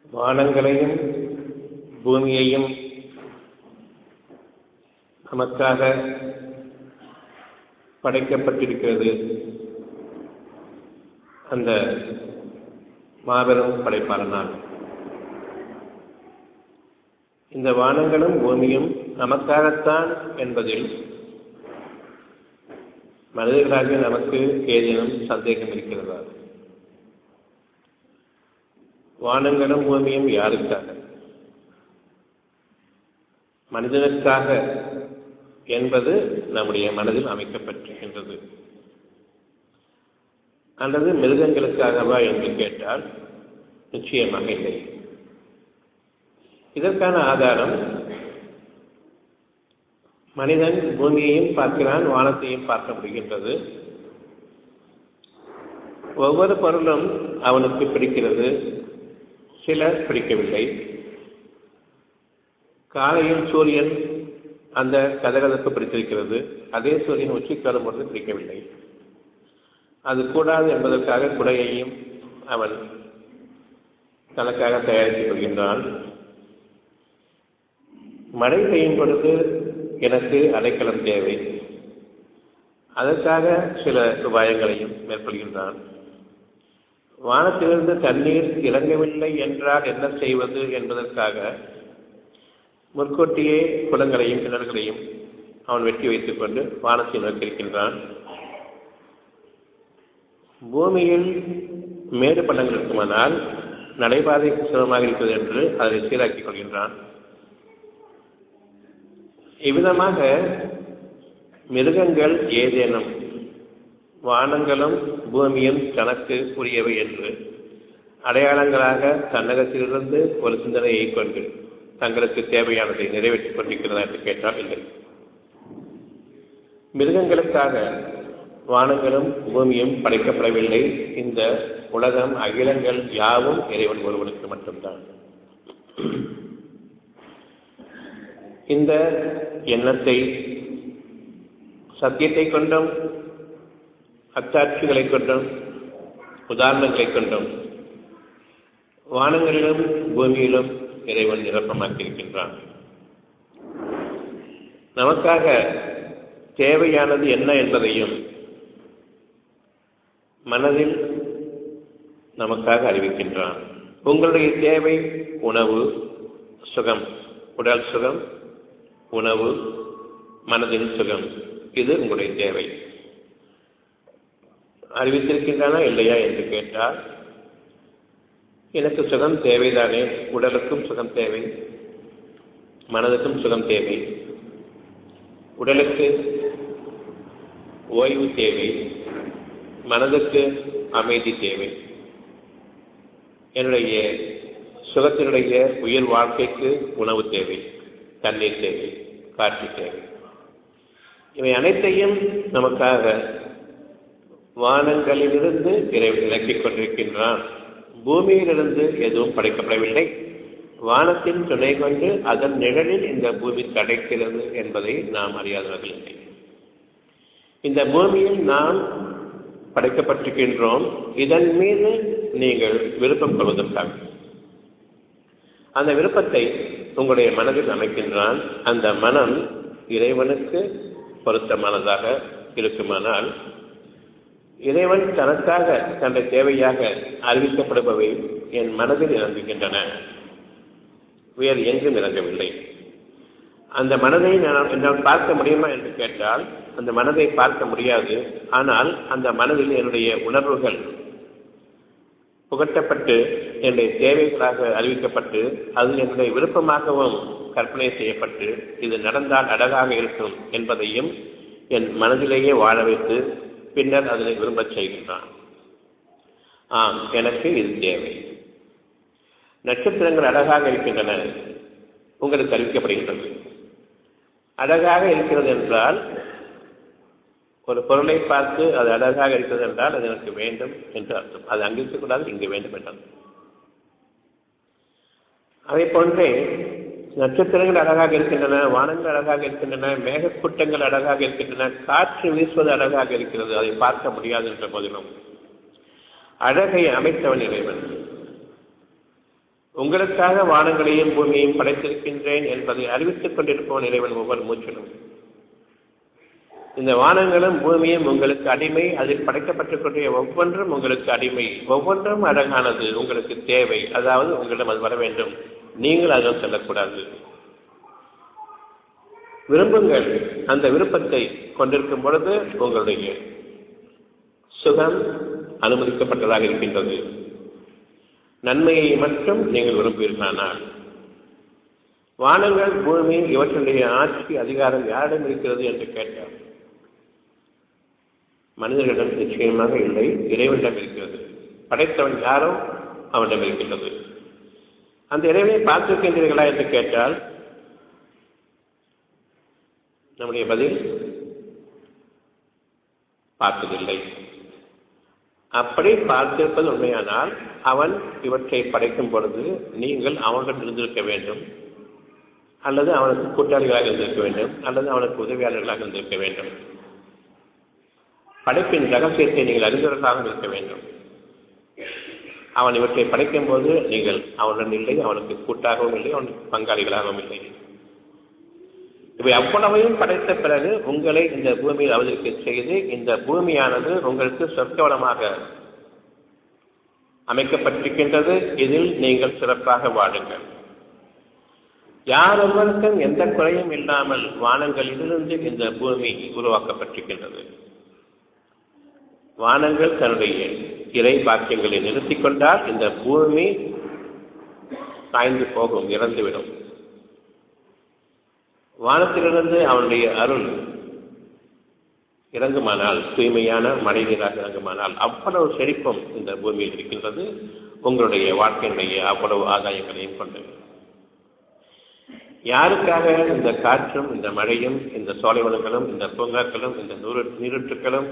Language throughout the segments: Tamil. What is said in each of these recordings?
வானங்களையும் பூமியையும் நமக்காக படைக்கப்பட்டிருக்கிறது அந்த மாபெரும் படைப்பாளனால் இந்த வானங்களும் பூமியும் நமக்காகத்தான் என்பதில் மனிதர்களாக நமக்கு ஏதேனும் சந்தேகம் இருக்கிறதா வானங்களும் பூமியும் யாருக்காக மனிதனுக்காக என்பது நம்முடைய மனதில் அமைக்கப்பட்டிருக்கின்றது அல்லது மிருகங்களுக்காகவா என்று கேட்டால் நிச்சயமாக இல்லை இதற்கான ஆதாரம் மனிதன் பூமியையும் பார்க்கிறான் வானத்தையும் பார்க்க முடிகின்றது ஒவ்வொரு பொருளும் அவனுக்கு பிடிக்கிறது சில பிடிக்கவில்லை காலையில் சூரியன் அந்த கதகதப்பு பிடித்திருக்கிறது அதே சூரியன் உச்சிக்கு வரும்பொழுது பிடிக்கவில்லை அது கூடாது என்பதற்காக குடையையும் அவன் தனக்காக தயாரித்துக் கொள்கின்றான் மழை பெய்யும் பொழுது எனக்கு அடைக்கலம் தேவை அதற்காக சில உபாயங்களையும் மேற்கொள்கின்றான் வானத்திலிருந்து தண்ணீர் இறங்கவில்லை என்றால் என்ன செய்வது என்பதற்காக முற்கூட்டியே குளங்களையும் கிணறுகளையும் அவன் வெட்டி வைத்துக் கொண்டு வானத்தை நோக்கியிருக்கின்றான் பூமியில் மேடு பள்ளங்கள் இருக்குமானால் நடைபாதை சுலமாக இருக்கிறது என்று அதை சீராக்கிக் கொள்கின்றான் இவ்விதமாக மிருகங்கள் ஏதேனும் வானங்களும் பூமியும் தனக்கு உரியவை என்று அடையாளங்களாக தன்னகத்திலிருந்து ஒரு சிந்தனையை கொண்டு தங்களுக்கு தேவையானதை நிறைவேற்றிக் கொண்டிருக்கிறதா என்று கேட்டால் இல்லை மிருகங்களுக்காக வானங்களும் பூமியும் படைக்கப்படவில்லை இந்த உலகம் அகிலங்கள் யாவும் இறைவன் ஒருவனுக்கு மட்டும்தான் இந்த எண்ணத்தை சத்தியத்தை கொண்டும் அத்தாட்சிகளை கொண்டும் உதாரணங்களை கொண்டும் வானங்களிலும் பூமியிலும் இறைவன் நிரப்பமாக்கியிருக்கின்றான் நமக்காக தேவையானது என்ன என்பதையும் மனதில் நமக்காக அறிவிக்கின்றான் உங்களுடைய தேவை உணவு சுகம் உடல் சுகம் உணவு மனதின் சுகம் இது உங்களுடைய தேவை அறிவித்திருக்கின்றன இல்லையா என்று கேட்டால் எனக்கு சுகம் தேவைதானே உடலுக்கும் சுகம் தேவை மனதுக்கும் சுகம் தேவை உடலுக்கு ஓய்வு தேவை மனதுக்கு அமைதி தேவை என்னுடைய சுகத்தினுடைய உயிர் வாழ்க்கைக்கு உணவு தேவை தண்ணீர் தேவை காற்று தேவை இவை அனைத்தையும் நமக்காக வானங்களிலிருந்து இறைவன் இறக்கிக் கொண்டிருக்கின்றான் பூமியிலிருந்து எதுவும் படைக்கப்படவில்லை வானத்தின் துணை கொண்டு அதன் நிழலில் இந்த பூமி தடைக்கிறது என்பதை நாம் அறியாதவர்கள் இல்லை இந்த பூமியில் நாம் படைக்கப்பட்டிருக்கின்றோம் இதன் மீது நீங்கள் விருப்பம் கொள்வதற்காக அந்த விருப்பத்தை உங்களுடைய மனதில் அமைக்கின்றான் அந்த மனம் இறைவனுக்கு பொருத்தமானதாக இருக்குமானால் இறைவன் தனக்காக தன்னுடைய தேவையாக அறிவிக்கப்படுபவை என் மனதில் இறங்குகின்றன வேறு எங்கும் இறங்கவில்லை அந்த மனதை நான் என்னால் பார்க்க முடியுமா என்று கேட்டால் அந்த மனதை பார்க்க முடியாது ஆனால் அந்த மனதில் என்னுடைய உணர்வுகள் புகட்டப்பட்டு என்னுடைய தேவைகளாக அறிவிக்கப்பட்டு அது என்னுடைய விருப்பமாகவும் கற்பனை செய்யப்பட்டு இது நடந்தால் அழகாக இருக்கும் என்பதையும் என் மனதிலேயே வாழ வைத்து பின்னர் அதனை விரும்பச் செய்கின்றான் ஆம் எனக்கு இது தேவை நட்சத்திரங்கள் அழகாக இருக்கின்றன உங்களுக்கு அறிவிக்கப்படுகின்றது அழகாக இருக்கிறது என்றால் ஒரு பொருளை பார்த்து அது அழகாக இருக்கிறது என்றால் அது எனக்கு வேண்டும் என்று அர்த்தம் அது அங்கு இருக்கக்கூடாது இங்கு வேண்டும் என்றால் அதை போன்றே நட்சத்திரங்கள் அழகாக இருக்கின்றன வானங்கள் அழகாக இருக்கின்றன மேகக்கூட்டங்கள் அழகாக இருக்கின்றன காற்று வீசுவது அழகாக இருக்கிறது அதை பார்க்க முடியாது என்ற போதிலும் அழகை அமைத்தவன் இறைவன் உங்களுக்காக வானங்களையும் பூமியையும் படைத்திருக்கின்றேன் என்பதை அறிவித்துக் கொண்டிருப்போம் இறைவன் ஒவ்வொரு மூச்சிலும் இந்த வானங்களும் பூமியும் உங்களுக்கு அடிமை அதில் படைக்கப்பட்டிருக்கிற ஒவ்வொன்றும் உங்களுக்கு அடிமை ஒவ்வொன்றும் அழகானது உங்களுக்கு தேவை அதாவது உங்களிடம் அது வர வேண்டும் நீங்கள் அதில் செல்லக்கூடாது விரும்புங்கள் அந்த விருப்பத்தை கொண்டிருக்கும் பொழுது உங்களுடைய சுகம் அனுமதிக்கப்பட்டதாக இருக்கின்றது நன்மையை மட்டும் நீங்கள் விரும்புவீர்களானால் வானங்கள் பூமி இவற்றுடைய ஆட்சி அதிகாரம் யாரிடம் இருக்கிறது என்று கேட்டார் மனிதர்களிடம் நிச்சயமாக இல்லை இறைவனிடம் இருக்கிறது படைத்தவன் யாரோ அவனிடம் இருக்கின்றது அந்த இறைவனை பார்த்திருக்கின்றீர்களா என்று கேட்டால் நம்முடைய பதில் பார்த்ததில்லை அப்படி பார்த்திருப்பது உண்மையானால் அவன் இவற்றை படைக்கும் பொழுது நீங்கள் அவனுடன் இருந்திருக்க வேண்டும் அல்லது அவனுக்கு கூட்டாளிகளாக இருந்திருக்க வேண்டும் அல்லது அவனுக்கு உதவியாளர்களாக இருந்திருக்க வேண்டும் படைப்பின் ரகசியத்தை நீங்கள் அறிந்தவர்களாக இருக்க வேண்டும் அவன் இவற்றை படைக்கும் போது நீங்கள் அவனுடன் இல்லை அவனுக்கு கூட்டாகவும் இல்லை அவனுக்கு பங்காளிகளாகவும் இல்லை இவை அவ்வளவையும் படைத்த பிறகு உங்களை இந்த பூமியில் அவதரிக்க செய்து இந்த பூமியானது உங்களுக்கு சொற்கவனமாக அமைக்கப்பட்டிருக்கின்றது இதில் நீங்கள் சிறப்பாக வாழுங்கள் யார் ஒருவருக்கும் எந்த குறையும் இல்லாமல் வானங்களிலிருந்து இந்த பூமி உருவாக்கப்பட்டிருக்கின்றது வானங்கள் தன்னுடைய இறை பாக்கியங்களை நிறுத்திக் கொண்டால் இந்த பூமி சாய்ந்து போகும் இறந்துவிடும் வானத்திலிருந்து அவனுடைய அருள் இறங்குமானால் தூய்மையான மழை நீராக இறங்குமானால் அவ்வளவு செழிப்பும் இந்த பூமியில் இருக்கின்றது உங்களுடைய வாழ்க்கையினுடைய அவ்வளவு ஆதாயங்களையும் கொண்டு யாருக்காக இந்த காற்றும் இந்த மழையும் இந்த சோலைவனங்களும் இந்த பூங்காக்களும் இந்த நூறு நீரூற்றுக்களும்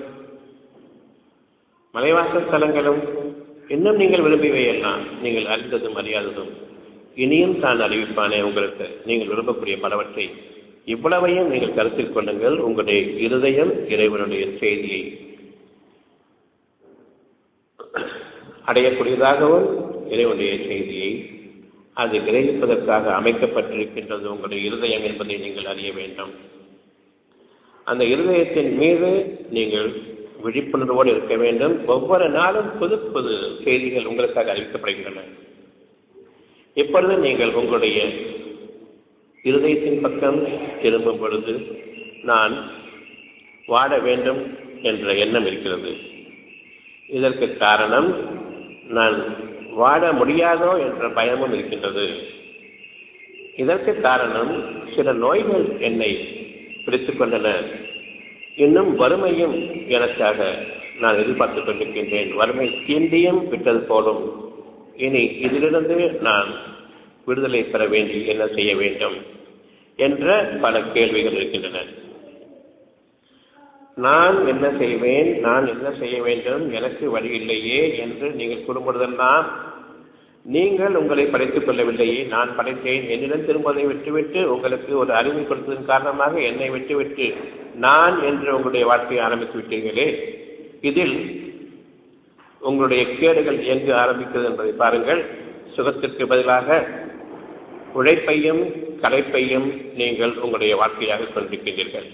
மலைவாசல் தலங்களும் இன்னும் நீங்கள் விரும்பியவை எல்லாம் நீங்கள் அறிந்ததும் அறியாததும் இனியும் தான் அறிவிப்பானே உங்களுக்கு நீங்கள் விரும்பக்கூடிய பலவற்றை இவ்வளவையும் நீங்கள் கருத்தில் கொள்ளுங்கள் உங்களுடைய இருதயம் இறைவனுடைய செய்தியை அடையக்கூடியதாகவும் இறைவனுடைய செய்தியை அது கிரகிப்பதற்காக அமைக்கப்பட்டிருக்கின்றது உங்களுடைய இருதயம் என்பதை நீங்கள் அறிய வேண்டும் அந்த இருதயத்தின் மீது நீங்கள் விழிப்புணர்வோடு இருக்க வேண்டும் ஒவ்வொரு நாளும் புது புது செய்திகள் உங்களுக்காக அறிவிக்கப்படுகின்றன இப்பொழுது நீங்கள் உங்களுடைய இருதயத்தின் பக்கம் திரும்பும் பொழுது நான் வாட வேண்டும் என்ற எண்ணம் இருக்கிறது இதற்கு காரணம் நான் வாட முடியாதோ என்ற பயமும் இருக்கின்றது இதற்கு காரணம் சில நோய்கள் என்னை பிடித்துக் கொண்டன இன்னும் வறுமையும் எனக்காக நான் எதிர்பார்த்துக் கொண்டிருக்கின்றேன் வறுமை தீண்டியும் விட்டது போலும் இனி இதிலிருந்து நான் விடுதலை பெற வேண்டி என்ன செய்ய வேண்டும் என்ற பல கேள்விகள் இருக்கின்றன நான் என்ன செய்வேன் நான் என்ன செய்ய வேண்டும் எனக்கு வழி இல்லையே என்று நீங்கள் கூறும்பொழுதெல்லாம் நீங்கள் உங்களை படைத்துக் கொள்ளவில்லையே நான் படைத்தேன் என்னிடம் திரும்பதை விட்டுவிட்டு உங்களுக்கு ஒரு அறிவை கொடுத்ததன் காரணமாக என்னை விட்டுவிட்டு நான் என்று உங்களுடைய வாழ்க்கையை ஆரம்பித்து விட்டீர்களே இதில் உங்களுடைய கேடுகள் எங்கு ஆரம்பிக்கிறது என்பதை பாருங்கள் சுகத்திற்கு பதிலாக உழைப்பையும் களைப்பையும் நீங்கள் உங்களுடைய வாழ்க்கையாக கொண்டிருக்கின்றீர்கள்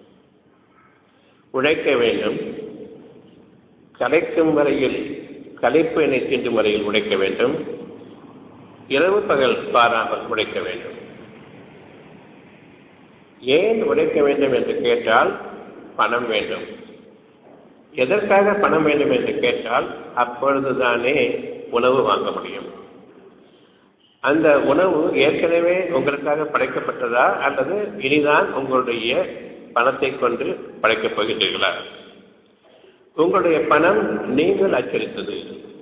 உழைக்க வேண்டும் கலைக்கும் வரையில் கலைப்பு எண்ணை தீண்டும் வரையில் உழைக்க வேண்டும் இரவு பகல் பாராமல் உழைக்க வேண்டும் ஏன் உழைக்க வேண்டும் என்று கேட்டால் பணம் வேண்டும் எதற்காக பணம் வேண்டும் என்று கேட்டால் அப்பொழுதுதானே உணவு வாங்க முடியும் அந்த உணவு ஏற்கனவே உங்களுக்காக படைக்கப்பட்டதா அல்லது இனிதான் உங்களுடைய பணத்தை கொண்டு படைக்கப் போகின்றீர்களா உங்களுடைய பணம் நீங்கள் அச்சடித்தது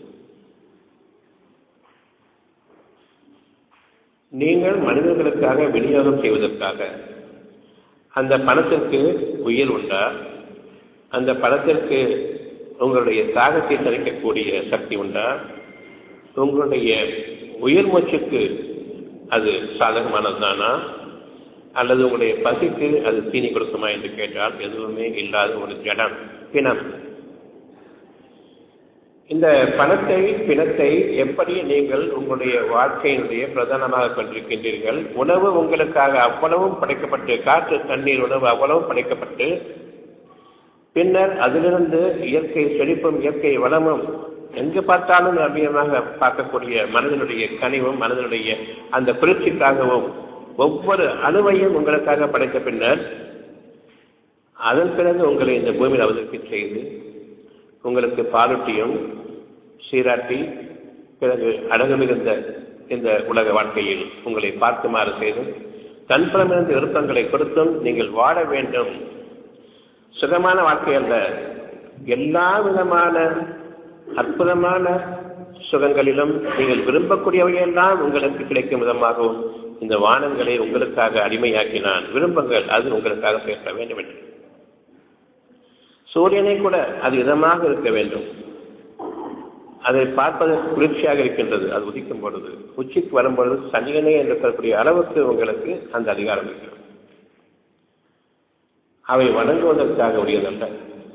நீங்கள் மனிதர்களுக்காக விநியோகம் செய்வதற்காக அந்த பணத்திற்கு உயிர் உண்டா அந்த பணத்திற்கு உங்களுடைய தாகத்தை தணிக்கக்கூடிய சக்தி உண்டா உங்களுடைய உயிர் மூச்சுக்கு அது சாதகமானதுதானா அல்லது உங்களுடைய பசிக்கு அது தீனி கொடுக்குமா என்று கேட்டால் எதுவுமே இல்லாத ஒரு ஜடம் பிணம் இந்த பணத்தை பிணத்தை எப்படி நீங்கள் உங்களுடைய வாழ்க்கையினுடைய பிரதானமாக கொண்டிருக்கின்றீர்கள் உணவு உங்களுக்காக அவ்வளவும் படைக்கப்பட்டு காற்று தண்ணீர் உணவு அவ்வளவும் படைக்கப்பட்டு பின்னர் அதிலிருந்து இயற்கை செழிப்பும் இயற்கை வளமும் எங்கு பார்த்தாலும் ரம்மியமாக பார்க்கக்கூடிய மனதனுடைய கனிவும் மனதனுடைய அந்த குளிர்ச்சிக்காகவும் ஒவ்வொரு அணுவையும் உங்களுக்காக படைத்த பின்னர் அதன் பிறகு உங்களை இந்த பூமியில் அவதற்கு செய்து உங்களுக்கு பாலூட்டியும் சீராட்டி பிறகு அழகு மிகுந்த இந்த உலக வாழ்க்கையில் உங்களை பார்க்குமாறு செய்தும் தன்புறமிருந்த விருப்பங்களை கொடுத்தும் நீங்கள் வாழ வேண்டும் சுகமான வாழ்க்கை அல்ல எல்லா விதமான அற்புதமான சுகங்களிலும் நீங்கள் விரும்பக்கூடியவையெல்லாம் உங்களுக்கு கிடைக்கும் விதமாகவும் இந்த வானங்களை உங்களுக்காக அடிமையாக்கினான் விரும்புங்கள் அது உங்களுக்காக பேச வேண்டும் என்று சூரியனை கூட அது இதமாக இருக்க வேண்டும் அதை பார்ப்பதற்கு குளிர்ச்சியாக இருக்கின்றது அது உதிக்கும் பொழுது உச்சிக்கு வரும்பொழுது சனியனே என்று சொல்லக்கூடிய அளவுக்கு உங்களுக்கு அந்த அதிகாரம் இருக்கிறது அவை வணங்குவதற்காக உரியதல்ல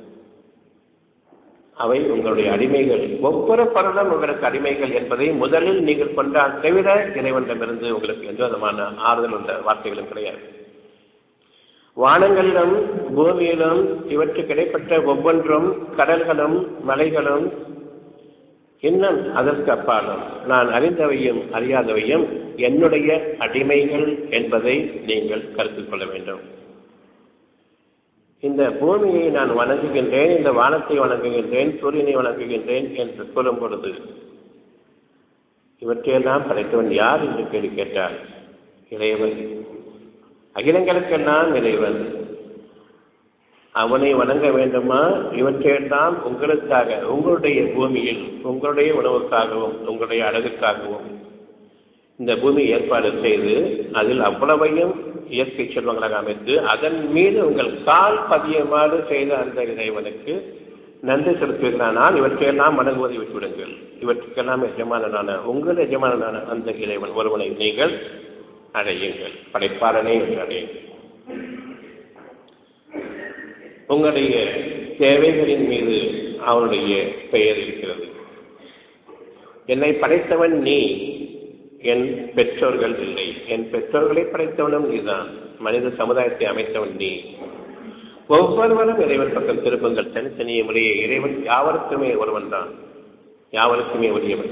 அவை உங்களுடைய அடிமைகள் ஒவ்வொரு பருடம் உங்களுக்கு அடிமைகள் என்பதை முதலில் நீங்கள் கொண்டால் தவிர இறைவனிடமிருந்து உங்களுக்கு எந்த விதமான ஆறுதல் உள்ள வார்த்தைகளும் கிடையாது வானங்களிலும் பூமியிலும் இவற்றுக்கு இடைப்பட்ட ஒவ்வொன்றும் கடல்களும் மலைகளும் இன்னும் அதற்கு அப்பாலும் நான் அறிந்தவையும் அறியாதவையும் என்னுடைய அடிமைகள் என்பதை நீங்கள் கருத்தில் கொள்ள வேண்டும் இந்த பூமியை நான் வணங்குகின்றேன் இந்த வானத்தை வணங்குகின்றேன் சூரியனை வணங்குகின்றேன் என்று சொல்லும் பொழுது இவற்றையெல்லாம் படைத்தவன் யார் என்று கேள்வி கேட்டார் இறைவன் அகிலங்களுக்கெல்லாம் இறைவன் அவனை வணங்க வேண்டுமா இவற்றையெல்லாம் உங்களுக்காக உங்களுடைய பூமியில் உங்களுடைய உணவுக்காகவும் உங்களுடைய அழகுக்காகவும் இந்த பூமி ஏற்பாடு செய்து அதில் அவ்வளவையும் இயற்கை செல்வங்களாக அமைத்து அதன் மீது உங்கள் கால் பதியமாறு செய்த அந்த இறைவனுக்கு நன்றி செலுத்துகிறானால் இவற்றையெல்லாம் வணங்குவதை விட்டுவிடுங்கள் இவற்றுக்கெல்லாம் எஜமானனான உங்கள் எஜமானனான அந்த இறைவன் ஒருவனை நீங்கள் அடையுங்கள் படைப்பாளனே என்று அடையுங்கள் உங்களுடைய தேவைகளின் மீது அவனுடைய பெயர் இருக்கிறது என்னை படைத்தவன் நீ என் பெற்றோர்கள் இல்லை என் பெற்றோர்களை படைத்தவனும் நீதான் மனித சமுதாயத்தை அமைத்தவன் நீ ஒவ்வொருவரும் இறைவன் பக்கம் திருப்பங்கள் தனித்தனிய முறையே இறைவன் யாவருக்குமே ஒருவன் தான் யாவருக்குமே உரியவன்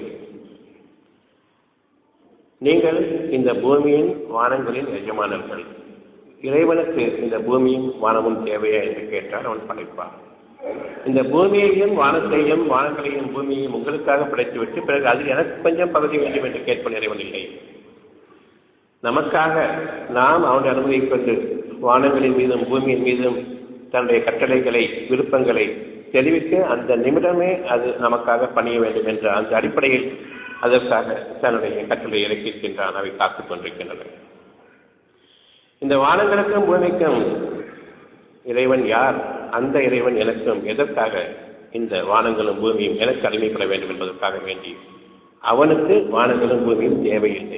நீங்கள் இந்த பூமியின் வானங்களின் எஜமானர்கள் இறைவனுக்கு இந்த பூமியும் வானமும் தேவையா என்று கேட்டால் அவன் படைப்பான் இந்த பூமியையும் வானத்தையும் வானங்களையும் பூமியையும் உங்களுக்காக படைத்துவிட்டு பிறகு அதில் எனக்கு கொஞ்சம் பகுதி வேண்டும் என்று கேட்பது இறைவன் இல்லை நமக்காக நாம் அவனுடைய அனுமதியை கொண்டு வானங்களின் மீதும் பூமியின் மீதும் தன்னுடைய கட்டளைகளை விருப்பங்களை தெரிவித்து அந்த நிமிடமே அது நமக்காக பணிய வேண்டும் என்ற அந்த அடிப்படையில் அதற்காக தன்னுடைய கட்டளை இறக்கியிருக்கின்றான் அவை காத்துக் கொண்டிருக்கின்றன இந்த வானங்களுக்கும் பூமிக்கும் இறைவன் யார் அந்த இறைவன் எனக்கும் எதற்காக இந்த வானங்களும் பூமியும் எனக்கு அடிமைப்பட வேண்டும் என்பதற்காக வேண்டி அவனுக்கு வானங்களும் பூமியும் தேவையில்லை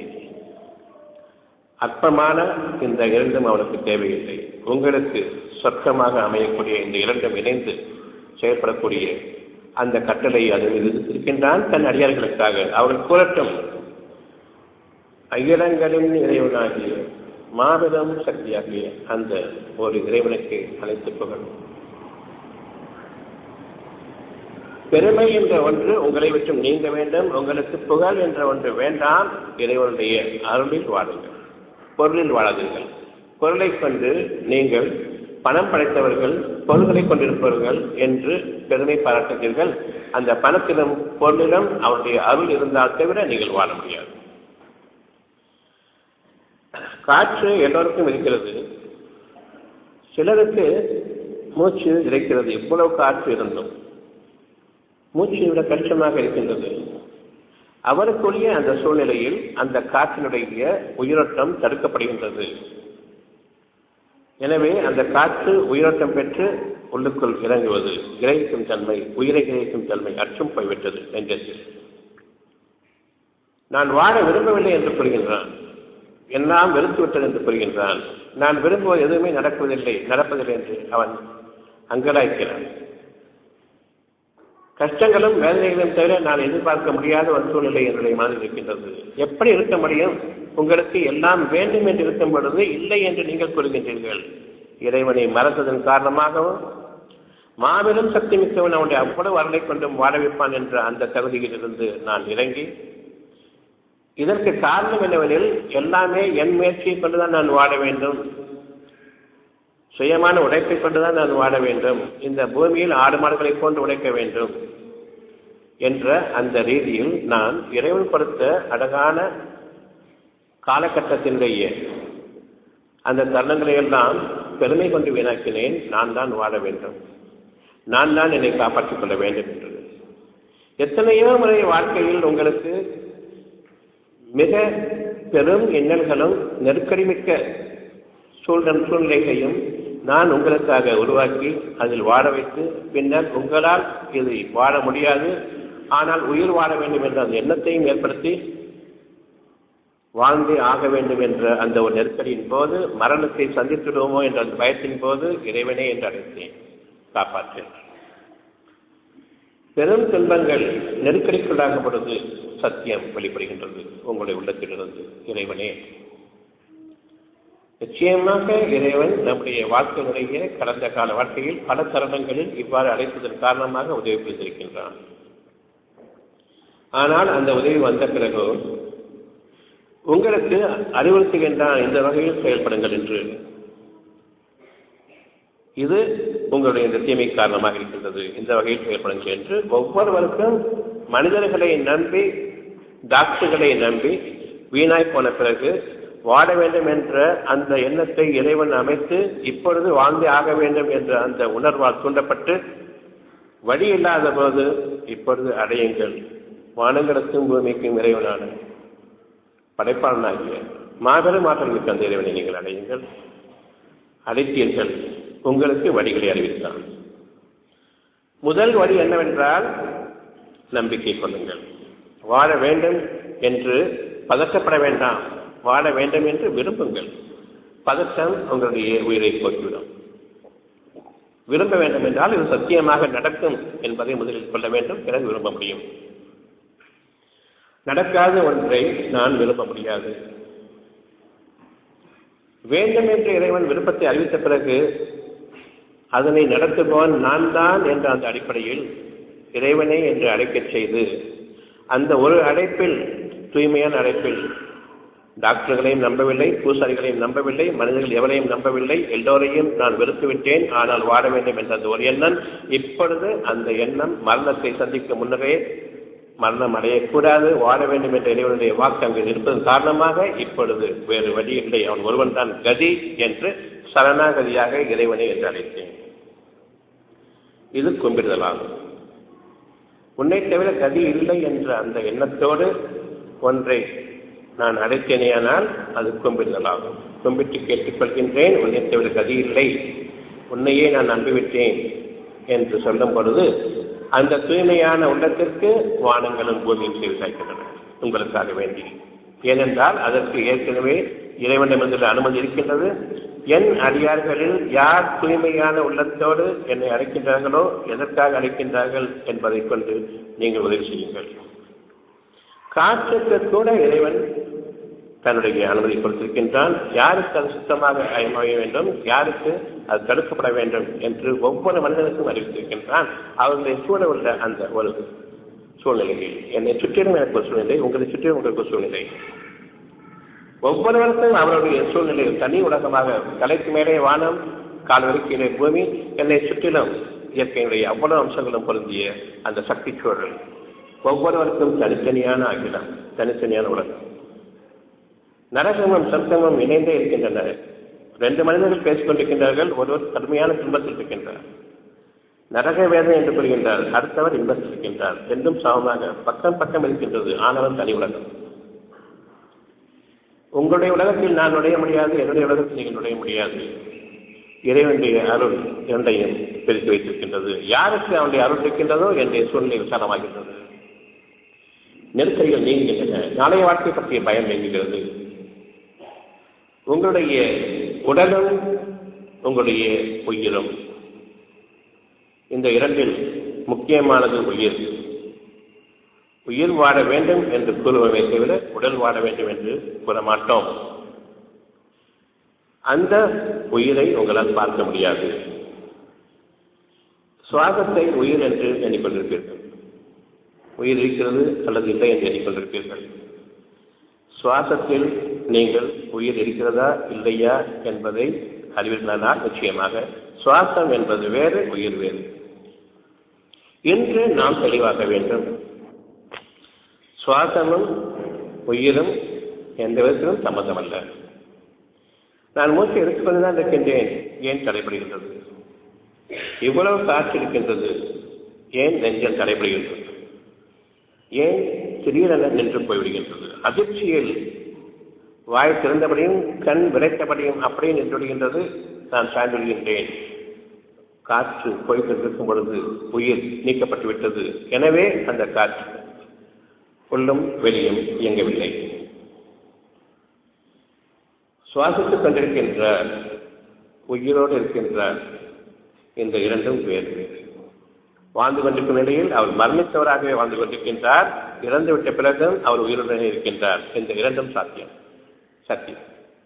அற்பமான இந்த இரண்டும் அவனுக்கு தேவையில்லை உங்களுக்கு சொர்க்கமாக அமையக்கூடிய இந்த இரண்டும் இணைந்து செயல்படக்கூடிய அந்த கட்டளை அது இருக்கின்றான் தன் அடியார்களுக்காக அவர்கள் கூறட்டும் அகிலங்களின் இறைவனாகிய மாபெரும் சக்தியாகிய அந்த ஒரு இறைவனுக்கு அழைத்து புகழும் பெருமை என்ற ஒன்று உங்களை விட்டும் நீங்க வேண்டும் உங்களுக்கு புகழ் என்ற ஒன்று வேண்டாம் இறைவனுடைய அருளில் வாழுங்கள் பொருளில் வாழாதீர்கள் பொருளை கொண்டு நீங்கள் பணம் படைத்தவர்கள் பொருள்களை கொண்டிருப்பவர்கள் என்று பெருமை பாராட்டுகிறீர்கள் அந்த பணத்திலும் பொருளிலும் அவருடைய அருள் இருந்தால் தவிர நீங்கள் வாழ முடியாது காற்று எல்லோருக்கும் இருக்கிறது சிலருக்கு மூச்சு இறைக்கிறது எவ்வளவு காற்று இருந்தும் மூச்சு விட கஷ்டமாக இருக்கின்றது அவருக்குரிய அந்த சூழ்நிலையில் அந்த காற்றினுடைய உயிரோட்டம் தடுக்கப்படுகின்றது எனவே அந்த காற்று உயிரோட்டம் பெற்று உள்ளுக்குள் இறங்குவது கிரகிக்கும் தன்மை உயிரை கிரகிக்கும் தன்மை அற்றும் போய்விட்டது நெஞ்சத்தில் நான் வாழ விரும்பவில்லை என்று கூறுகின்றான் எல்லாம் வெறுத்து விட்டது என்று கூறுகின்றான் நான் விரும்புவது எதுவுமே நடப்பதில்லை நடப்பதில்லை என்று அவன் அங்கலாய்க்கிறான் கஷ்டங்களும் வேதனைகளும் தவிர நான் எதிர்பார்க்க முடியாத ஒரு சூழ்நிலை என்னுடைய மனதில் இருக்கின்றது எப்படி இருக்க முடியும் உங்களுக்கு எல்லாம் வேண்டும் என்று இருக்கும் பொழுது இல்லை என்று நீங்கள் கூறுகின்றீர்கள் இறைவனை மறந்ததன் காரணமாகவும் மாபெரும் சக்தி மிக்கவன் அவனுடைய அவ்வளவு அருளை கொண்டும் வாழ வைப்பான் என்ற அந்த தகுதியிலிருந்து நான் இறங்கி இதற்கு காரணம் என்னவெனில் எல்லாமே என் முயற்சியை கொண்டுதான் நான் வாழ வேண்டும் சுயமான உழைப்பை கொண்டுதான் நான் வாழ வேண்டும் இந்த பூமியில் ஆடு மாடுகளை கொண்டு உழைக்க வேண்டும் என்ற அந்த ரீதியில் நான் இறைவன் கொடுத்த அழகான காலகட்டத்தினுடைய அந்த தருணங்களை எல்லாம் பெருமை கொண்டு வீணாக்கினேன் நான் தான் வாழ வேண்டும் நான் தான் என்னை காப்பாற்றிக் கொள்ள வேண்டும் என்று எத்தனையோ முறை வாழ்க்கையில் உங்களுக்கு மிக பெரும் எண்ணல்களும் நெருக்கடிமிக்க சூழல் சூழ்நிலைகளையும் நான் உங்களுக்காக உருவாக்கி அதில் வாழ வைத்து பின்னர் உங்களால் இது வாழ முடியாது ஆனால் உயிர் வாழ வேண்டும் என்ற அந்த எண்ணத்தையும் ஏற்படுத்தி வாழ்ந்தே ஆக வேண்டும் என்ற அந்த ஒரு நெருக்கடியின் போது மரணத்தை சந்தித்துடுவோமோ என்ற அந்த பயத்தின் போது இறைவனே என்று அழைத்தேன் காப்பாற்றேன் பெரும் துன்பங்கள் நெருக்கடிக்குள்ளாகும் பொழுது சத்தியம் வெளிப்படுகின்றது உங்களுடைய உள்ளத்திலிருந்து இறைவனே நிச்சயமாக இறைவன் நம்முடைய வாழ்க்கையினுடைய கடந்த கால வாழ்க்கையில் பல தருணங்களில் இவ்வாறு அழைத்ததன் காரணமாக உதவி புரிந்திருக்கின்றான் ஆனால் அந்த உதவி வந்த பிறகு உங்களுக்கு அறிவுறுத்துகின்றான் இந்த வகையில் செயல்படுங்கள் என்று இது உங்களுடைய இந்த தீமை காரணமாக இருக்கின்றது இந்த வகையில் செயல்படுங்கள் என்று ஒவ்வொருவருக்கும் மனிதர்களை நம்பி டாக்டர்களை நம்பி வீணாய் போன பிறகு வாழ வேண்டும் என்ற அந்த எண்ணத்தை இறைவன் அமைத்து இப்பொழுது வாழ்ந்தே ஆக வேண்டும் என்ற அந்த உணர்வால் தூண்டப்பட்டு வழி இல்லாத போது இப்பொழுது அடையுங்கள் வானங்களுக்கும் பூமிக்கும் இறைவனான படைப்பாளனாகிய மாபெரும் ஆற்றல் மிக்க அந்த இறைவனை நீங்கள் அடையுங்கள் அழைத்தீர்கள் உங்களுக்கு வழிகளை அறிவித்தான் முதல் வழி என்னவென்றால் நம்பிக்கை கொள்ளுங்கள் வாழ வேண்டும் என்று பதற்றப்பட வேண்டாம் வாழ வேண்டும் என்று விரும்புங்கள் பதட்டம் உங்களுடைய உயிரை போக்கிவிடும் விரும்ப வேண்டும் என்றால் இது சத்தியமாக நடக்கும் என்பதை முதலில் கொள்ள வேண்டும் பிறகு விரும்ப முடியும் நடக்காத ஒன்றை நான் விரும்ப முடியாது வேண்டும் என்று இறைவன் விருப்பத்தை அறிவித்த பிறகு அதனை நடத்துபவன் நான் தான் என்ற அந்த அடிப்படையில் இறைவனே என்று அழைக்கச் செய்து அந்த ஒரு அழைப்பில் தூய்மையான அழைப்பில் டாக்டர்களையும் நம்பவில்லை பூசாரிகளையும் நம்பவில்லை மனிதர்கள் எவரையும் நம்பவில்லை எல்லோரையும் நான் வெறுத்துவிட்டேன் ஆனால் வாழ வேண்டும் என்ற அந்த ஒரு எண்ணம் இப்பொழுது அந்த எண்ணம் மரணத்தை சந்திக்க முன்னரே மரணம் அடையக்கூடாது வாழ வேண்டும் என்ற இறைவனுடைய வாக்கு அங்கு இருப்பதன் காரணமாக இப்பொழுது வேறு வழி இல்லை அவன் ஒருவன் தான் கதி என்று சரணாகதியாக இறைவனை என்று அழைத்தேன் இது கும்பிடுதலாகும் உன்னை தவிர கதி இல்லை என்ற அந்த எண்ணத்தோடு ஒன்றை நான் அழைத்தேனேயானால் அது கும்பிடுதலாகும் கும்பிட்டு கேட்டுக்கொள்கின்றேன் உன்னை தவிர கதி இல்லை உன்னையே நான் நம்பிவிட்டேன் என்று சொல்லும் பொழுது அந்த தூய்மையான உள்ளத்திற்கு வானங்களும் பூமியும் செய்திருக்கின்றன உங்களுக்காக வேண்டி ஏனென்றால் அதற்கு ஏற்கனவே இறைவனிடமிருந்து அனுமதி இருக்கின்றது என் அடியார்களில் யார் தூய்மையான உள்ளத்தோடு என்னை அழைக்கின்றார்களோ எதற்காக அழைக்கின்றார்கள் என்பதை கொண்டு நீங்கள் உதவி செய்யுங்கள் காற்றுக்கு கூட இறைவன் தன்னுடைய அனுமதி கொடுத்திருக்கின்றான் யாருக்கு அது சுத்தமாக அமைய வேண்டும் யாருக்கு அது தடுக்கப்பட வேண்டும் என்று ஒவ்வொரு மனிதனுக்கும் அறிவித்திருக்கின்றான் அவர்களை சூழ உள்ள அந்த ஒரு சூழ்நிலையில் என்னை சுற்றிலும் எனக்கு ஒரு சூழ்நிலை உங்களை சுற்றிலும் உங்களுக்கு ஒரு சூழ்நிலை ஒவ்வொருவருக்கும் அவருடைய சூழ்நிலையில் தனி உலகமாக தலைக்கு மேலே வானம் கால்வெளி கீழே பூமி என்னை சுற்றிலும் இயற்கையினுடைய அவ்வளவு அம்சங்களும் பொருந்திய அந்த சக்தி சூழல் ஒவ்வொருவருக்கும் தனித்தனியான அகிலம் தனித்தனியான உலகம் நரகமும் சொர்க்கமும் இணைந்தே இருக்கின்றன ரெண்டு மனிதர்கள் பேசிக் கொண்டிருக்கின்றார்கள் ஒருவர் கடுமையான துன்பத்தில் இருக்கின்றார் நரக வேதனை என்று கூறுகின்றார் அடுத்தவர் இன்பத்தில் இருக்கின்றார் ரெண்டும் சமமாக பக்கம் பக்கம் இருக்கின்றது ஆனவன் தனி உலகம் உங்களுடைய உலகத்தில் நான் நுழைய முடியாது என்னுடைய உலகத்தில் நீங்கள் நுழைய முடியாது இறைவனுடைய அருள் இரண்டையும் பிரித்து வைத்திருக்கின்றது யாருக்கு அவனுடைய அருள் இருக்கின்றதோ என்னுடைய சூழ்நிலை விசாலமாகின்றது நெருக்கடிகள் நீங்குகின்றன நாளைய வாழ்க்கை பற்றிய பயம் நீங்குகிறது உங்களுடைய உடலும் உங்களுடைய உயிரும் இந்த இரண்டில் முக்கியமானது உயிர் உயிர் வாழ வேண்டும் என்று கூறுவதை தவிர உடல் வாழ வேண்டும் என்று கூற மாட்டோம் அந்த உயிரை உங்களால் பார்க்க முடியாது சுவாசத்தை உயிர் என்று எண்ணிக்கொண்டிருப்பீர்கள் உயிர் இருக்கிறது அல்லது இல்லை என்று எண்ணிக்கொண்டிருப்பீர்கள் சுவாசத்தில் நீங்கள் உயிர் இருக்கிறதா இல்லையா என்பதை அறிவிர்களானால் நிச்சயமாக சுவாசம் என்பது வேறு உயிர் வேறு என்று நாம் தெளிவாக்க வேண்டும் சுவாசமும் உயிரும் எந்த விதத்திலும் சம்மந்தமல்ல நான் மூச்சை எடுத்துக்கொண்டு தான் இருக்கின்றேன் ஏன் தடைபடுகின்றது இவ்வளவு காற்று இருக்கின்றது ஏன் நெஞ்சல் தடைபடுகின்றது ஏன் திடீரென நின்று போய்விடுகின்றது அதிர்ச்சியில் வாய் திறந்தபடியும் கண் விரைத்தபடியும் அப்படியே நின்று விடுகின்றது நான் சாய்ந்துவிடுகின்றேன் காற்று போய்கொண்டிருக்கும் பொழுது உயிர் நீக்கப்பட்டு விட்டது எனவே அந்த காற்று உள்ளும் வெளியும் இயங்கவில்லை சுவாசித்துக் கொண்டிருக்கின்ற உயிரோடு இருக்கின்ற இந்த இரண்டும் வேறு வாழ்ந்து கொண்டிருக்கும் நிலையில் அவர் மரணித்தவராகவே வாழ்ந்து கொண்டிருக்கின்றார் இறந்துவிட்ட பிறகும் அவர் உயிருடனே இருக்கின்றார் இந்த இரண்டும் சாத்தியம் சத்தியம்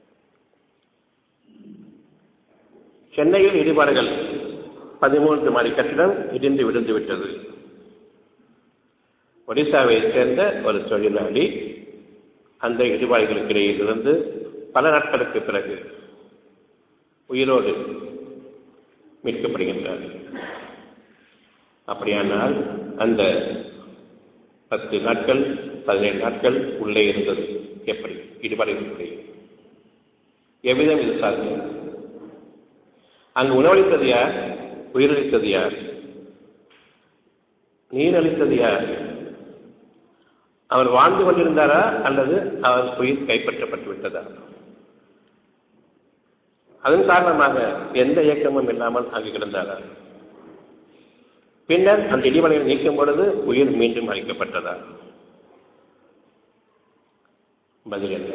சென்னையில் இடிபாடுகள் பதிமூன்று மாடி கட்டிடம் இடிந்து விழுந்து விட்டது ஒடிசாவை சேர்ந்த ஒரு தொழிலாளி அந்த இடிபாடுகளுக்கு இடையில் இருந்து பல நாட்களுக்கு பிறகு உயிரோடு மீட்கப்படுகின்றார் அப்படியானால் அந்த பத்து நாட்கள் பதினேழு நாட்கள் உள்ளே இருந்தது எப்படி இடிபாடுகளுக்குள்ளே எவ்விதம் இது சாத்தியம் அங்கு உணவளித்தது யார் உயிரளித்தது யார் நீர் அளித்தது யார் அவர் வாழ்ந்து கொண்டிருந்தாரா அல்லது அவர் உயிர் கைப்பற்றப்பட்டு விட்டதா அதன் காரணமாக எந்த இயக்கமும் இல்லாமல் அங்கு கிடந்தாரா பின்னர் அந்த இடிமலையை நீக்கும் பொழுது உயிர் மீண்டும் அளிக்கப்பட்டதா பதில் என்ன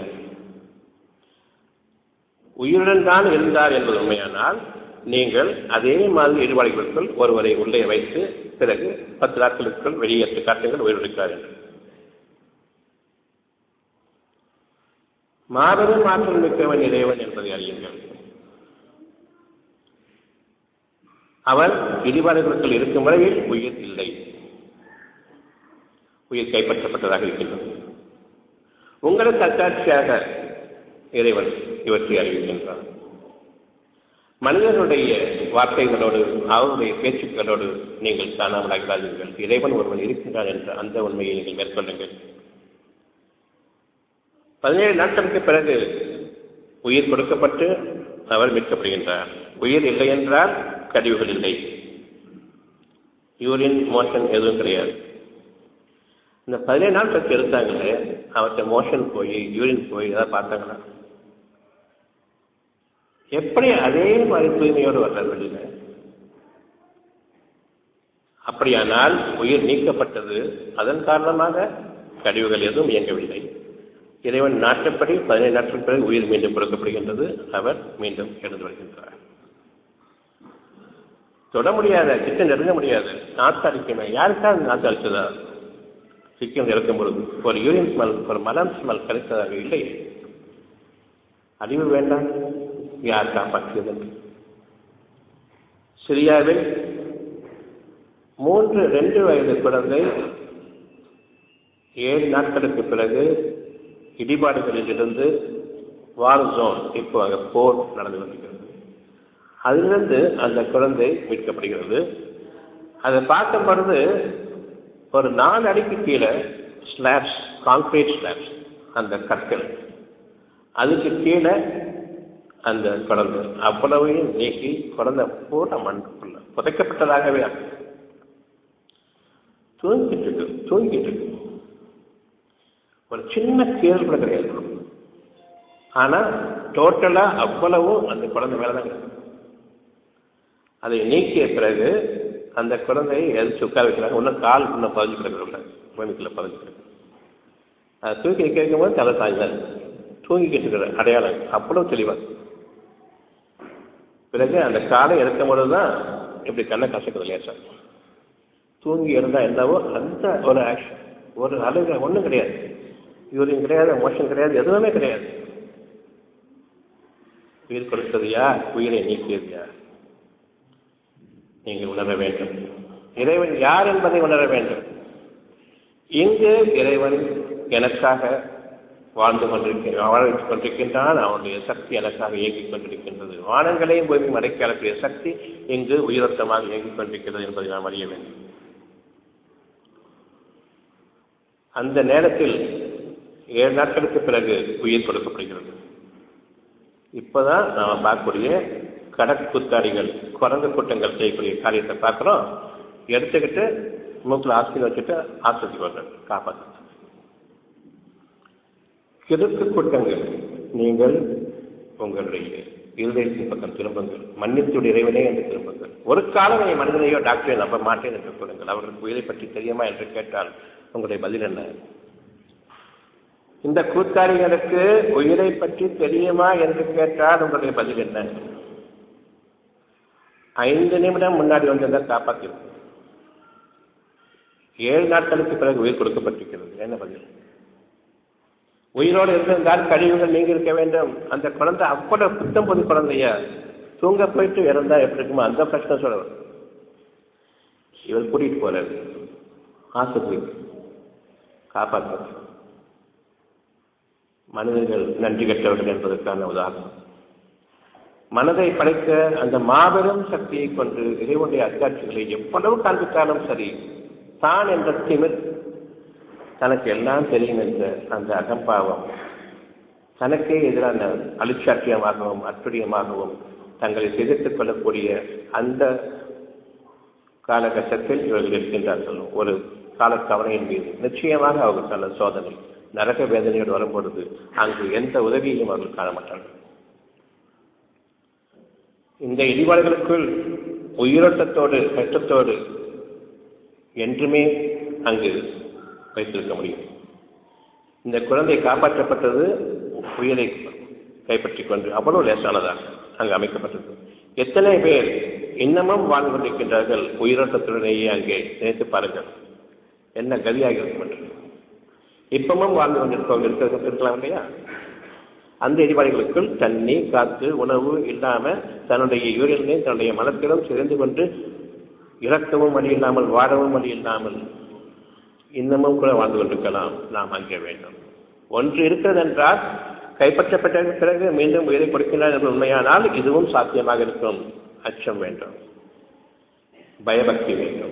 உயிருடன் தான் இருந்தார் என்பது உண்மையானால் நீங்கள் அதே மாதிரி ஈடுபாடுகளுக்குள் ஒருவரை உள்ளே வைத்து பிறகு பத்து நாட்களுக்குள் வெளியேற்று காட்டுங்கள் உயிரிழக்கிறார் என்று மாபெரும் ஆற்றல் மிக்கவன் இறைவன் என்பதை அறியுங்கள் அவன் இடிபாடுகளுக்குள் இருக்கும் வரையில் உயிர் இல்லை உயிர் கைப்பற்றப்பட்டதாக இருக்கின்றது உங்களுக்கு அத்தாட்சியாக இறைவன் இவற்றை அறிவிக்கின்றான் மனிதனுடைய வார்த்தைகளோடு அவருடைய பேச்சுக்களோடு நீங்கள் காணாமலாகிறார்கள் இறைவன் ஒருவன் இருக்கின்றான் என்ற அந்த உண்மையை நீங்கள் மேற்கொள்ளுங்கள் பதினேழு நாட்களுக்கு பிறகு உயிர் கொடுக்கப்பட்டு அவர் மீட்கப்படுகின்றார் உயிர் இல்லை என்றால் கழிவுகள் இல்லை யூரின் மோஷன் எதுவும் கிடையாது இந்த பதினேழு நாள் கழிச்சு எடுத்தாங்களே அவர்கிட்ட மோஷன் போய் யூரின் போய் ஏதாவது பார்த்தாங்களா எப்படி அதே மாதிரி தூய்மையோடு வர்றார் வெளியில அப்படியானால் உயிர் நீக்கப்பட்டது அதன் காரணமாக கழிவுகள் எதுவும் இயங்கவில்லை இறைவன் நாட்டப்படி பதினேழு நாட்கள் பிறகு உயிர் மீண்டும் கொடுக்கப்படுகின்றது அவர் மீண்டும் எழுந்து வருகின்றார் தொட முடியாத கிட்ட நெருங்க முடியாது நாத்து அடிக்கணும் யாருக்காவது நாத்து அடிச்சதா சிக்கம் இறக்கும் பொழுது ஒரு யூரின் ஸ்மெல் ஒரு மலம் ஸ்மெல் கிடைத்ததாக இல்லை அறிவு வேண்டாம் யார் காப்பாற்றியது சிரியாவில் மூன்று ரெண்டு வயது குழந்தை ஏழு நாட்களுக்கு பிறகு இடிபாடுகளில் இருந்து வார் ஜோன் இப்போ அங்கே போர் நடந்து வருகிறது அதிலிருந்து அந்த குழந்தை மீட்கப்படுகிறது அதை பார்க்கும் பொழுது ஒரு நாலு அடிக்கு கீழே ஸ்லாப்ஸ் கான்கிரீட் ஸ்லாப்ஸ் அந்த கற்கள் அதுக்கு கீழே அந்த குழந்தை அவ்வளவையும் நீக்கி குழந்தை பூர மண்ணுக்குள்ள புதைக்கப்பட்டதாகவே தூங்கிட்டு இருக்கு தூங்கிட்டு இருக்கு ஒரு சின்ன கீழ் கூட கிடையாது ஆனா டோட்டலா அவ்வளவும் அந்த குழந்தை மேலதான் அதை நீக்கிய பிறகு அந்த குழந்தையை எதிர்த்து உட்கார வைக்கிறாங்க இன்னும் கால் இன்னும் பதிஞ்சு கிடக்கிறவங்க பூமிக்குள்ள பதிஞ்சு கிடக்கு அதை தூக்கி கேட்கும் போது தலை சாய்ந்தார் தூங்கிக்கிட்டு இருக்கிற அடையாளம் அவ்வளவு தெளிவா பிறகு அந்த காலை இறக்கும் பொழுது தான் இப்படி கண்ணை கசக்குது லேசா தூங்கி இருந்தால் என்னவோ அந்த ஒரு ஆக்ஷன் ஒரு அழுக ஒன்றும் கிடையாது யூரின் கிடையாது மோஷன் கிடையாது எதுவுமே கிடையாது உயிர் கொடுத்தது யார் உயிரை நீக்கியது யார் நீங்கள் உணர வேண்டும் இறைவன் யார் என்பதை உணர வேண்டும் இங்கு இறைவன் எனக்காக வாழ்ந்து கொண்டிருக்கின்ற வாழ வைத்துக் கொண்டிருக்கின்றான் அவனுடைய சக்தி எனக்காக இயங்கிக் கொண்டிருக்கின்றது வானங்களையும் பூமி மறைக்காலக்கூடிய சக்தி இங்கு உயிரோட்டமாக இயங்கிக் கொண்டிருக்கிறது என்பதை நாம் அறிய வேண்டும் அந்த நேரத்தில் ஏழு நாட்களுக்கு பிறகு உயிர் கொடுக்கப்படுகிறது இப்போதான் நாம் பார்க்கக்கூடிய கடற்குத்தாடிகள் குரங்கு கூட்டங்கள் செய்யக்கூடிய காரியத்தை பார்க்குறோம் எடுத்துக்கிட்டு மூக்கில் ஆஸ்தியில் வச்சுட்டு ஆஸ்பத்திரி வர்றது காப்பாற்று கிழக்கு கூட்டங்கள் நீங்கள் உங்களுடைய இருதயத்தின் பக்கம் திரும்புங்கள் மன்னித்துடைய இறைவனே என்று திரும்புங்கள் ஒரு காலம் நீ மனிதனையோ டாக்டரை நம்ப மாட்டேன் என்று கூறுங்கள் அவர்களுக்கு உயிரை பற்றி தெரியுமா என்று கேட்டால் உங்களுடைய பதில் என்ன இந்த கூத்தாரிகளுக்கு உயிரை பற்றி தெரியுமா என்று கேட்டால் உங்களுடைய பதில் என்ன ஐந்து நிமிடம் முன்னாடி வந்திருந்தால் காப்பாற்றிடும் ஏழு நாட்களுக்கு பிறகு உயிர் கொடுக்கப்பட்டிருக்கிறது என்ன பதில் உயிரோடு இருந்திருந்தால் கழிவுகள் நீங்கி இருக்க வேண்டும் அந்த குழந்தை அவ்வளவு புத்தம் புது குழந்தைய தூங்க போயிட்டு இறந்தா எப்படி இருக்குமோ அந்த பிரச்சனை சொல்லுவார் இவர் கூட்டிட்டு போறாரு ஆஸ்பத்திரிக்கு காப்பாற்ற மனிதர்கள் நன்றி கற்றவர்கள் என்பதற்கான உதாரணம் மனதை படைத்த அந்த மாபெரும் சக்தியை கொண்டு இறைவனுடைய அத்தாட்சிகளை எவ்வளவு காண்பித்தாலும் சரி தான் என்ற திமிர் தனக்கு எல்லாம் தெரியும் என்ற அந்த அகம்பாவம் தனக்கே எதிரான அலிச்சாட்டியமாகவும் அற்புடியமாகவும் தங்களை சிதைத்துக் கொள்ளக்கூடிய அந்த காலகட்டத்தில் இவர்கள் இருக்கின்றார்கள் ஒரு காலத்தவணையின் மீது நிச்சயமாக அவர்களுக்கான சோதனை நரக வேதனையோடு வரும்பொழுது அங்கு எந்த உதவியையும் அவர்கள் காண மாட்டார்கள் இந்த இடிபாடுகளுக்குள் உயிரோட்டத்தோடு கஷ்டத்தோடு என்றுமே அங்கு வைத்திருக்க முடியும் இந்த குழந்தை காப்பாற்றப்பட்டது உயிரை கைப்பற்றிக் கொண்டு அவ்வளவு லேசானதாக அங்கு அமைக்கப்பட்டது எத்தனை பேர் இன்னமும் வாழ்ந்து கொண்டிருக்கின்றார்கள் உயிரோட்டத்துடனேயே அங்கே நினைத்து பாருங்கள் என்ன கதியாக இருக்கும் என்று இப்பமும் வாழ்ந்து கொண்டிருக்கவங்க இருக்க இருக்கலாம் இல்லையா அந்த எரிவாளிகளுக்குள் தண்ணி காற்று உணவு இல்லாம தன்னுடைய யூரியனையும் தன்னுடைய மனத்திலும் சிறந்து கொண்டு இறக்கவும் வழி இல்லாமல் வாழவும் வழி இல்லாமல் இன்னமும் கூட வாழ்ந்து கொண்டிருக்கலாம் நாம் அங்கே வேண்டும் ஒன்று இருக்கிறது என்றால் கைப்பற்றப்பட்ட பிறகு மீண்டும் உயிரை கொடுக்கிறார் என்று உண்மையானால் இதுவும் சாத்தியமாக இருக்கும் அச்சம் வேண்டும் பயபக்தி வேண்டும்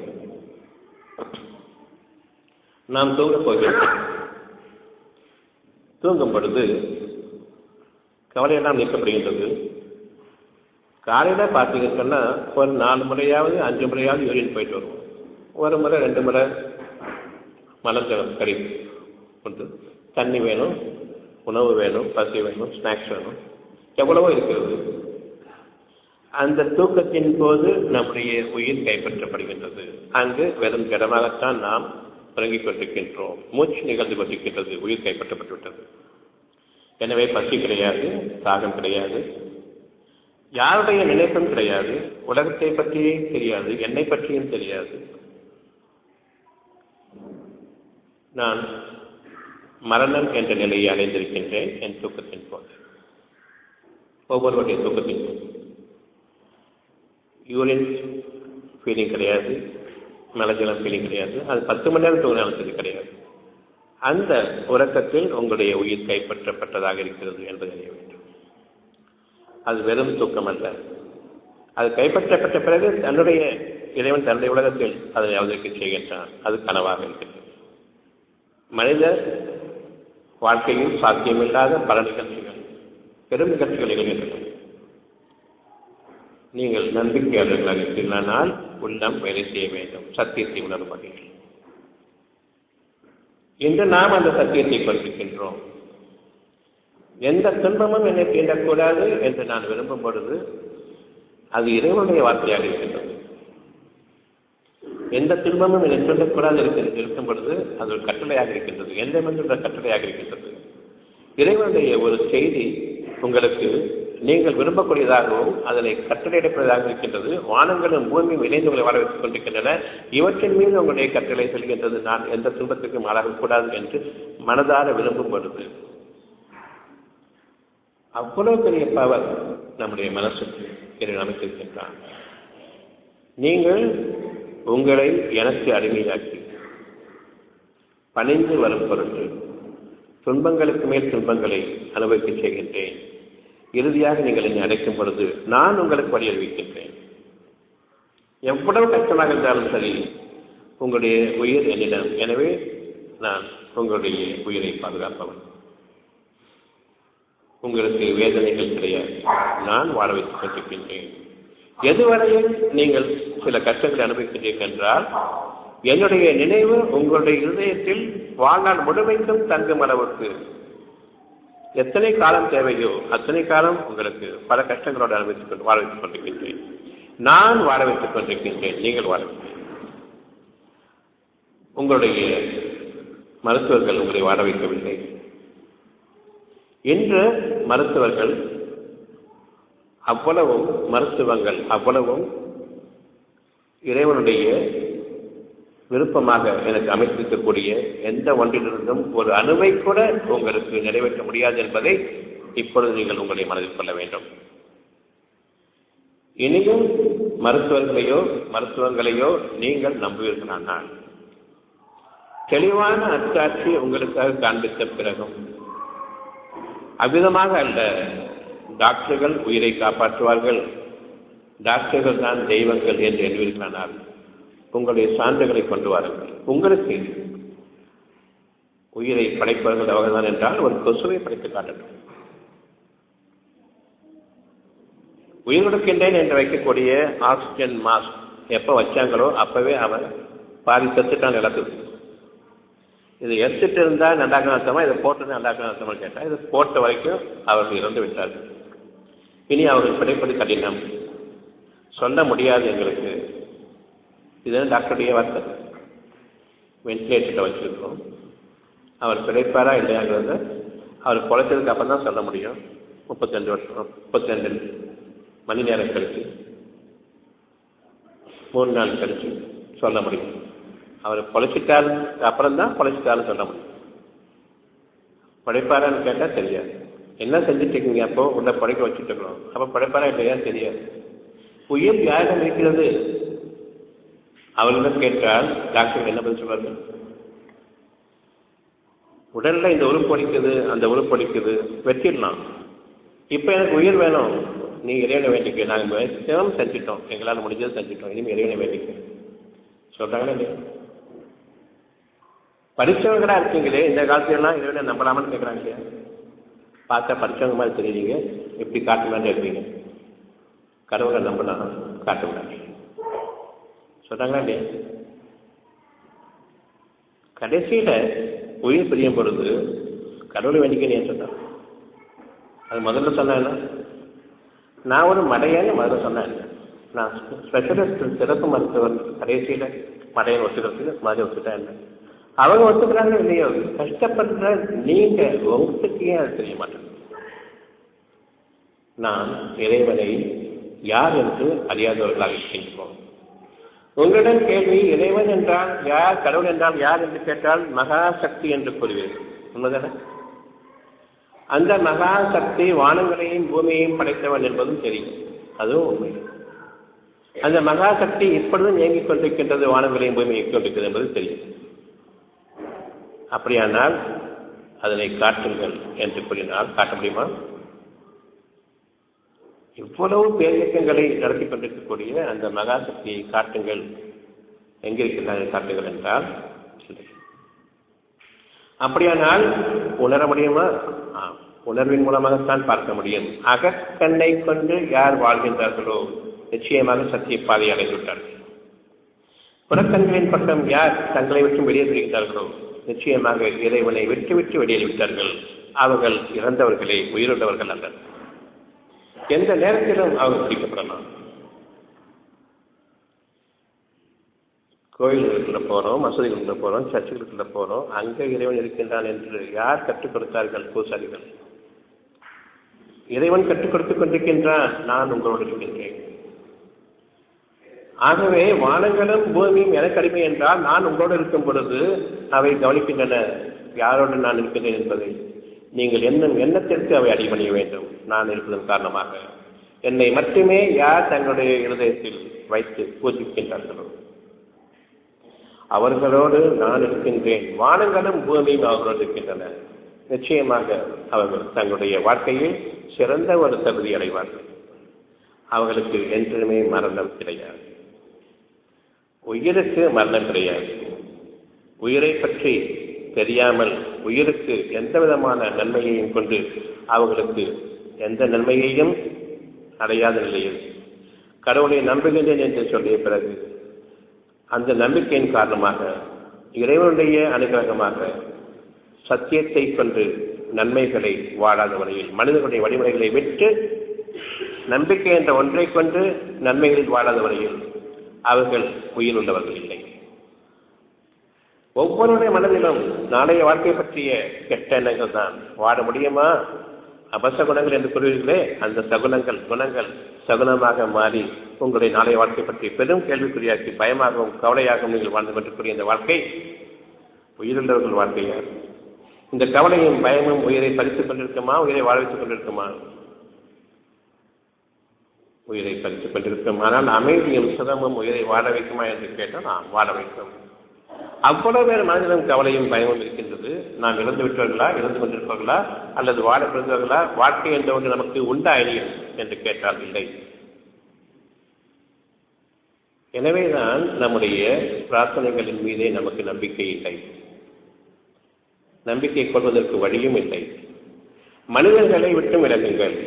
நாம் தூங்கப் போகிறோம் தூங்கும் பொழுது கவலையெல்லாம் நீக்கப்படுகின்றது காலையில் பார்த்தீங்கன்னு சொன்னால் ஒரு நாலு முறையாவது அஞ்சு முறையாவது யூரின் போயிட்டு வருவோம் ஒரு முறை ரெண்டு முறை மலர்ஜலம் கறி கொண்டு தண்ணி வேணும் உணவு வேணும் பசி வேணும் ஸ்நாக்ஸ் வேணும் எவ்வளவோ இருக்கிறது அந்த தூக்கத்தின் போது நம்முடைய உயிர் கைப்பற்றப்படுகின்றது அங்கு வெறும் ஜடமாகத்தான் நாம் உறங்கிக் கொண்டிருக்கின்றோம் மூச்சு நிகழ்ந்து கொண்டிருக்கின்றது உயிர் கைப்பற்றப்பட்டு விட்டது எனவே பசி கிடையாது தாகம் கிடையாது யாருடைய நினைப்பும் கிடையாது உலகத்தை பற்றியே தெரியாது என்னை பற்றியும் தெரியாது நான் மரணம் என்ற நிலையை அடைந்திருக்கின்றேன் என் தூக்கத்தின் போது ஒவ்வொருவருடைய தூக்கத்தின் போது யூரின் ஃபீலிங் கிடையாது மலஜலம் ஃபீலிங் கிடையாது அது பத்து மணி நேரம் தூங்கினாலும் சரி கிடையாது அந்த உறக்கத்தில் உங்களுடைய உயிர் கைப்பற்றப்பட்டதாக இருக்கிறது என்பதை அறிய வேண்டும் அது வெறும் தூக்கம் அல்ல அது கைப்பற்றப்பட்ட பிறகு தன்னுடைய இறைவன் தன்னுடைய உலகத்தில் அதனை அவதரிக்க செய்கின்றான் அது கனவாக இருக்கிறது மனித வாழ்க்கையில் சாத்தியமில்லாத பல நிகழ்ச்சிகள் பெரும் நிகழ்ச்சிகள் நிகழ்கின்றன நீங்கள் நம்பிக்கையாளர்களாக இருக்கிறானால் உள்ளம் வேலை செய்ய வேண்டும் சத்தியத்தை உணரும் வகையில் இன்று நாம் அந்த சத்தியத்தை கொண்டிருக்கின்றோம் எந்த துன்பமும் என்னை தீண்டக்கூடாது என்று நான் விரும்பும் பொழுது அது இறைவனுடைய வார்த்தையாக இருக்கின்றது எந்த துன்பமும் என்னை சொல்லக்கூடாது இருக்கிறது இருக்கும் பொழுது அது ஒரு கட்டளையாக இருக்கின்றது எந்த என்ற கட்டளையாக இருக்கின்றது இறைவனுடைய ஒரு செய்தி உங்களுக்கு நீங்கள் விரும்பக்கூடியதாகவும் அதனை கட்டளையிடக்கூடியதாக இருக்கின்றது வானங்களும் பூமியும் இணைந்து உங்களை வாழ வைத்துக் கொண்டிருக்கின்றன இவற்றின் மீது உங்களுடைய கட்டளை செல்கின்றது நான் எந்த துன்பத்துக்கும் ஆளாகக்கூடாது என்று மனதார விரும்பும் பொழுது அவ்வளவு பெரிய பவர் நம்முடைய மனசுக்கு இறைவன் அமைத்திருக்கின்றான் நீங்கள் உங்களை எனக்கு அடிமையாக்கி பணிந்து வரும் பொருட்டு துன்பங்களுக்கு மேல் துன்பங்களை அனுபவிக்க செய்கின்றேன் இறுதியாக நீங்கள் என்னை அடைக்கும் பொழுது நான் உங்களுக்கு வழி அறிவிக்கின்றேன் எவ்வளவு கஷ்டமாக இருந்தாலும் சரி உங்களுடைய உயிர் என்னிடம் எனவே நான் உங்களுடைய உயிரை பாதுகாப்பவன் உங்களுக்கு வேதனைகள் கிடையாது நான் வாழ வைத்துக் கொண்டிருக்கின்றேன் எதுவரையில் நீங்கள் சில கஷ்டங்களை அனுபவிக்கிறீர்கள் என்றால் என்னுடைய நினைவு உங்களுடைய இருதயத்தில் வாழ்நாள் முழுமைக்கும் தங்கும் அளவுக்கு எத்தனை காலம் தேவையோ அத்தனை காலம் உங்களுக்கு பல கஷ்டங்களோடு அனுபவித்துக் கொண்டு வாழ வைத்துக் கொண்டிருக்கின்றேன் நான் வாழ வைத்துக் கொண்டிருக்கின்றேன் நீங்கள் வாழ உங்களுடைய மருத்துவர்கள் உங்களை வாழ வைக்கவில்லை இன்று மருத்துவர்கள் அவ்வளவும் மருத்துவங்கள் அவ்வளவும் இறைவனுடைய விருப்பமாக எனக்கு அமைத்திருக்கக்கூடிய எந்த ஒன்றிலிருந்தும் ஒரு அணுவை கூட உங்களுக்கு நிறைவேற்ற முடியாது என்பதை இப்பொழுது நீங்கள் உங்களுடைய மனதில் கொள்ள வேண்டும் இனியும் மருத்துவர்களையோ மருத்துவங்களையோ நீங்கள் நம்புவீர்களானால் தெளிவான அச்சாட்சி உங்களுக்காக காண்பித்த பிறகும் அவ்விதமாக அல்ல டாக்டர்கள் உயிரை காப்பாற்றுவார்கள் டாக்டர்கள் தான் தெய்வங்கள் என்று எண்ணுவீர்களானால் உங்களுடைய சான்றுகளை கொண்டு வாருங்கள் உங்களுக்கு உயிரை படைப்பவர்கள் அவர்கள்தான் என்றால் ஒரு கொசுவை படைத்து காட்டட்டும் உயிர் கொடுக்கின்றேன் என்று வைக்கக்கூடிய ஆக்சிஜன் மாஸ்க் எப்போ வச்சாங்களோ அப்பவே அவன் பாதி செத்துட்டான் இழக்குது இது எடுத்துட்டு இருந்தா நல்லாக்க அர்த்தமா இதை போட்டது நல்லாக்க அர்த்தமா கேட்டா இது போட்ட வரைக்கும் அவர்கள் இறந்து விட்டார்கள் இனி அவர்கள் பிழைப்பது கடினம் சொல்ல முடியாது எங்களுக்கு இது டாக்டருடைய வார்த்தை வென்டிலேட்டரில் வச்சுருக்கோம் அவர் பிழைப்பாரா இல்லையாங்கிறத அவர் குறைச்சதுக்கு அப்புறம் தான் சொல்ல முடியும் முப்பத்தஞ்சு வருஷம் முப்பத்தஞ்சு மணி நேரம் கழிச்சு மூணு நாள் கழிச்சு சொல்ல முடியும் அவர் பொழைச்சிட்டாரு அப்புறம் தான் பொழைச்சிட்டாருன்னு சொல்ல முடியும் படைப்பாரான்னு கேட்டால் தெரியாது என்ன செஞ்சுட்டு இருக்கீங்க அப்போ உள்ள படைக்க வச்சுட்டு இருக்கிறோம் அப்போ படைப்பாரா இல்லையா தெரியாது உயிர் யாரிடம் இருக்கிறது அவர்களிடம் கேட்டால் டாக்டர் என்ன பதில் சொல்வார்கள் உடல்ல இந்த உறுப்பு அடிக்குது அந்த உறுப்பு அடிக்குது வெட்டிடலாம் இப்போ எனக்கு உயிர் வேணும் நீ இறைவனை வேண்டிக்க நாங்கள் மேக்சிமம் செஞ்சிட்டோம் எங்களால் முடிஞ்சது செஞ்சிட்டோம் இனிமேல் இறைவனை வேண்டிக்க சொல்றாங்களா இல்லையா படித்தவங்களா இருக்கீங்களே இந்த காலத்துலலாம் இறைவனை நம்பலாமான்னு கேட்குறாங்க இல்லையா பார்த்தா படித்தவங்க மாதிரி தெரியுறீங்க எப்படி காட்டலான்னு இருப்பீங்க கடவுளை நம்பலாம் காட்ட விடாது சொல்றாங்களா இல்லையா கடைசியில உயிர் பிரியும் பொழுது கடவுளை வேண்டிக்கிறேன் சொன்னான் அது முதல்ல சொன்னேன் நான் ஒரு மடையான்னு முதல்ல சொன்னேன் நான் ஸ்பெஷலிஸ்ட் சிறப்பு மருத்துவர் கடைசியில மடையை ஒத்துக்கிறதுக்கு மாதிரி ஒத்துட்டேன் இல்லை அவங்க ஒத்துக்கிறாங்க இல்லையோ கஷ்டப்படுற நீங்க உங்களுக்கு ஏன் அது தெரிய மாட்டேங்குது நாம் இறைவனை யார் என்று அறியாதவர்களாக இருக்கின்றோம் உங்களிடம் கேள்வி இறைவன் என்றால் யார் கடவுள் என்றால் யார் என்று கேட்டால் மகா சக்தி என்று கூறுவீர்கள் உண்மைதானே அந்த மகா சக்தி வானங்களையும் பூமியையும் படைத்தவன் என்பதும் தெரியும் அதுவும் உண்மை அந்த மகா சக்தி இப்பொழுதும் இயங்கிக் கொண்டிருக்கின்றது வானங்களையும் பூமியை இயக்கிக் கொண்டிருக்கிறது என்பது தெரியும் அப்படியானால் அதனை காட்டுங்கள் என்று கூறினால் காட்ட முடியுமா இவ்வளவு பேரியக்கங்களை நடத்தி கொண்டிருக்கக்கூடிய அந்த மகா சக்தியை காட்டுங்கள் எங்கிருக்கிறார்கள் காட்டுங்கள் என்றால் அப்படியானால் உணர முடியுமா உணர்வின் மூலமாகத்தான் பார்க்க முடியும் அகக்கண்ணை கொண்டு யார் வாழ்கின்றார்களோ நிச்சயமாக சத்திய பாதை அடைந்துவிட்டார்கள் புறக்கண்களின் பக்கம் யார் தங்களை விட்டு வெளியேறுகிறார்களோ நிச்சயமாக இறைவனை விட்டு விட்டு வெளியேறிவிட்டார்கள் அவர்கள் இறந்தவர்களே உயிருள்ளவர்கள் அல்ல எந்த நேரத்திலும் அவங்க பிடிக்கப்படலாம் கோயில்களுக்குள்ள போறோம் மசூதிகளுக்குள்ள போறோம் சர்ச்சுகளுக்குள்ள போறோம் அங்க இறைவன் இருக்கின்றான் என்று யார் கற்றுக் கொடுத்தார்கள் பூசாரிகள் இறைவன் கற்றுக் கொடுத்துக் கொண்டிருக்கின்றான் நான் உங்களோடு இருக்கின்றேன் ஆகவே வானங்களும் பூமியும் எனக்கு அடிமை என்றால் நான் உங்களோடு இருக்கும் பொழுது அவை கவனிக்கின்றன யாரோடு நான் இருக்கின்றேன் என்பதை நீங்கள் எண்ணம் எண்ணத்திற்கு அவை அடிபணிய வேண்டும் நான் இருப்பதன் காரணமாக என்னை மட்டுமே யார் தங்களுடைய இருதயத்தில் வைத்து பூஜிக்கின்றார்களோ அவர்களோடு நான் இருக்கின்றேன் வானங்களும் பூமியும் அவர்களோடு இருக்கின்றன நிச்சயமாக அவர்கள் தங்களுடைய வாழ்க்கையில் சிறந்த ஒரு தகுதி அடைவார்கள் அவர்களுக்கு என்றுமே மரணம் கிடையாது உயிருக்கு மரணம் கிடையாது உயிரை பற்றி தெரியாமல் உயிருக்கு எந்த விதமான நன்மையையும் கொண்டு அவர்களுக்கு எந்த நன்மையையும் அடையாத நிலையில் கடவுளை நம்புகின்றேன் என்று சொல்லிய பிறகு அந்த நம்பிக்கையின் காரணமாக இறைவனுடைய அனுகிரகமாக சத்தியத்தை கொண்டு நன்மைகளை வாழாத வரையில் மனிதர்களுடைய வழிமுறைகளை விட்டு நம்பிக்கை என்ற ஒன்றை கொண்டு நன்மைகளில் வாழாத வரையில் அவர்கள் உயிர் உள்ளவர்கள் இல்லை ஒவ்வொருடைய மனதிலும் நாளைய வாழ்க்கை பற்றிய கெட்ட எண்ணங்கள் தான் வாழ முடியுமா அபசகுணங்கள் என்று கூறுவீர்களே அந்த சகுனங்கள் குணங்கள் சகுனமாக மாறி உங்களுடைய நாளைய வாழ்க்கை பற்றி பெரும் கேள்விக்குறியாக்கி பயமாகவும் கவலையாகவும் நீங்கள் வாழ்ந்து கொண்டிருக்கிற இந்த வாழ்க்கை உயிருள்ளவர்கள் வாழ்க்கையா இந்த கவலையும் பயமும் உயிரை பறித்துக் கொண்டிருக்குமா உயிரை வாழ வைத்துக் கொண்டிருக்குமா உயிரை பறித்துக் கொண்டிருக்கும் ஆனால் அமைதியும் சுகமும் உயிரை வாழ வைக்குமா என்று கேட்டால் நாம் வாழ வைக்கும் அவ்வளவு பேர் மனதிலும் கவலையும் பயமும் இருக்கின்றது நாம் இழந்து விட்டவர்களா இழந்து கொண்டிருப்பவர்களா அல்லது வாழ பிறந்தவர்களா வாழ்க்கை என்ற ஒன்று நமக்கு உண்டா இல்லையா என்று கேட்டால் இல்லை எனவேதான் நம்முடைய பிரார்த்தனைகளின் மீதே நமக்கு நம்பிக்கை இல்லை நம்பிக்கை கொள்வதற்கு வழியும் இல்லை மனிதர்களை விட்டு விலகுங்கள்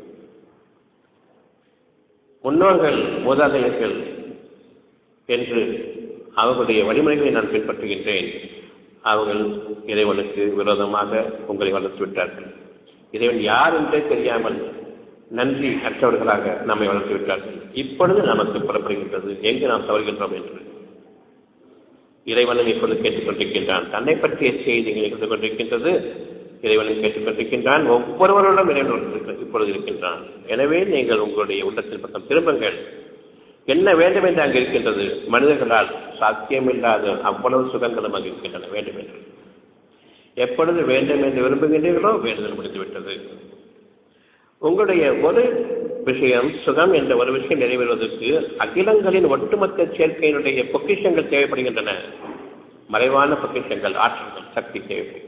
முன்னோர்கள் மூதாதையர்கள் என்று அவர்களுடைய வழிமுறைகளை நான் பின்பற்றுகின்றேன் அவர்கள் இறைவனுக்கு விரோதமாக உங்களை வளர்த்து விட்டார்கள் இறைவன் யார் என்றே தெரியாமல் நன்றி அற்றவர்களாக நம்மை வளர்த்து விட்டார்கள் இப்பொழுது நமக்கு புறப்படுகின்றது எங்கு நாம் தவறுகின்றோம் என்று இறைவனும் இப்பொழுது கேட்டுக்கொண்டிருக்கின்றான் தன்னை பற்றிய செய்திகளை இருந்து கொண்டிருக்கின்றது இறைவனும் கேட்டுக்கொண்டிருக்கின்றான் ஒவ்வொருவரோடும் இறைவன் இப்பொழுது இருக்கின்றான் எனவே நீங்கள் உங்களுடைய உள்ளத்தின் பக்கம் திரும்புங்கள் என்ன வேண்டும் என்று அங்கு இருக்கின்றது மனிதர்களால் சாத்தியமில்லாத அவ்வளவு சுகங்களும் அங்கு இருக்கின்றன வேண்டும் என்று எப்பொழுது வேண்டும் என்று விரும்புகின்றீர்களோ வேண்டுதல் முடிந்துவிட்டது உங்களுடைய ஒரு விஷயம் சுகம் என்ற ஒரு விஷயம் நிறைவேறுவதற்கு அகிலங்களின் ஒட்டுமொத்த சேர்க்கையினுடைய பொக்கிஷங்கள் தேவைப்படுகின்றன மறைவான பொக்கிஷங்கள் ஆற்றல்கள் சக்தி தேவைப்படுகிறது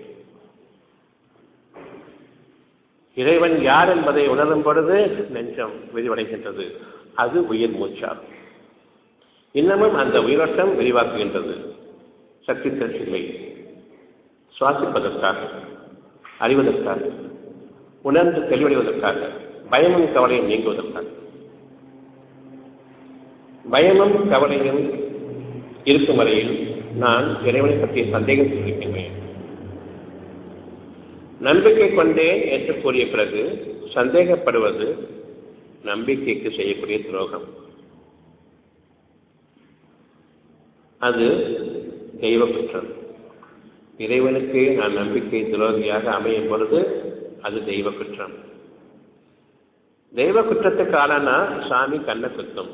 இறைவன் யார் என்பதை உணரும் பொழுது நெஞ்சம் விரிவடைகின்றது அது உயிர் மூச்சாகும் இன்னமும் அந்த உயிரோட்டம் விரிவாக்குகின்றது சக்தி தரிசிலை சுவாசிப்பதற்காக அறிவதற்காக உணர்ந்து தெளிவடைவதற்காக பயமும் கவலையும் நீங்குவதற்காக பயமும் கவலையும் இருக்கும் வரையில் நான் இறைவனை பற்றிய சந்தேகம் இருக்கின்றேன் நம்பிக்கை கொண்டேன் என்று கூறிய பிறகு சந்தேகப்படுவது நம்பிக்கைக்கு செய்யக்கூடிய துரோகம் அது தெய்வ குற்றம் இறைவனுக்கு நான் நம்பிக்கை துரோகியாக அமையும் பொழுது அது தெய்வ குற்றம் தெய்வ குற்றத்துக்கு ஆளானா சாமி கண்ணை குத்தும்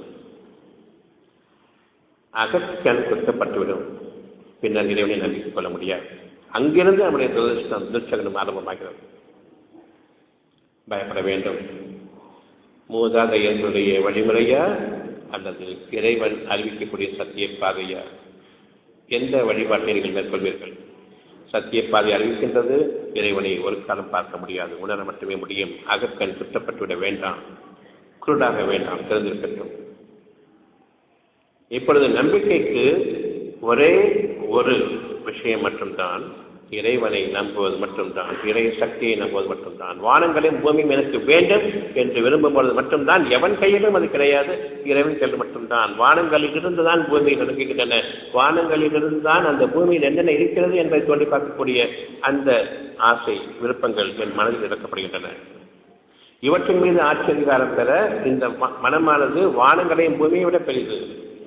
அகக்கண் குத்தப்பட்டுவிடும் பின்னர் இறைவனை நம்பிக்கை கொள்ள முடியாது அங்கிருந்து நம்முடைய துரதிருஷ்டம் துர்ச்சகனம் ஆரம்பமாகிறது பயப்பட வேண்டும் மூதாதையர்களுடைய வழிமுறையா அல்லது இறைவன் அறிவிக்கக்கூடிய சத்திய பாதையா எந்த வழிபாட்டை நீங்கள் மேற்கொள்வீர்கள் சத்திய பாதை அறிவிக்கின்றது இறைவனை ஒரு காலம் பார்க்க முடியாது உணர மட்டுமே முடியும் அகக்கண் சுற்றப்பட்டுவிட வேண்டாம் குருடாக வேண்டாம் தெரிந்திருக்கட்டும் இப்பொழுது நம்பிக்கைக்கு ஒரே ஒரு விஷயம் மட்டும்தான் இறைவனை நம்புவது மட்டும்தான் இறை சக்தியை நம்புவது மட்டும்தான் வானங்களையும் பூமியும் எனக்கு வேண்டும் என்று விரும்பும் பொழுது மட்டும்தான் எவன் கையிலும் அது கிடையாது இறைவன் கையில் மட்டும்தான் வானங்களில் இருந்துதான் பூமியில் நடக்கின்றன வானங்களில் இருந்துதான் அந்த பூமியில் என்னென்ன இருக்கிறது என்பதை தோண்டி பார்க்கக்கூடிய அந்த ஆசை விருப்பங்கள் என் மனதில் இறக்கப்படுகின்றன இவற்றின் மீது ஆட்சி அதிகாரம் பெற இந்த மனமானது வானங்களையும் பூமியை விட பெரிது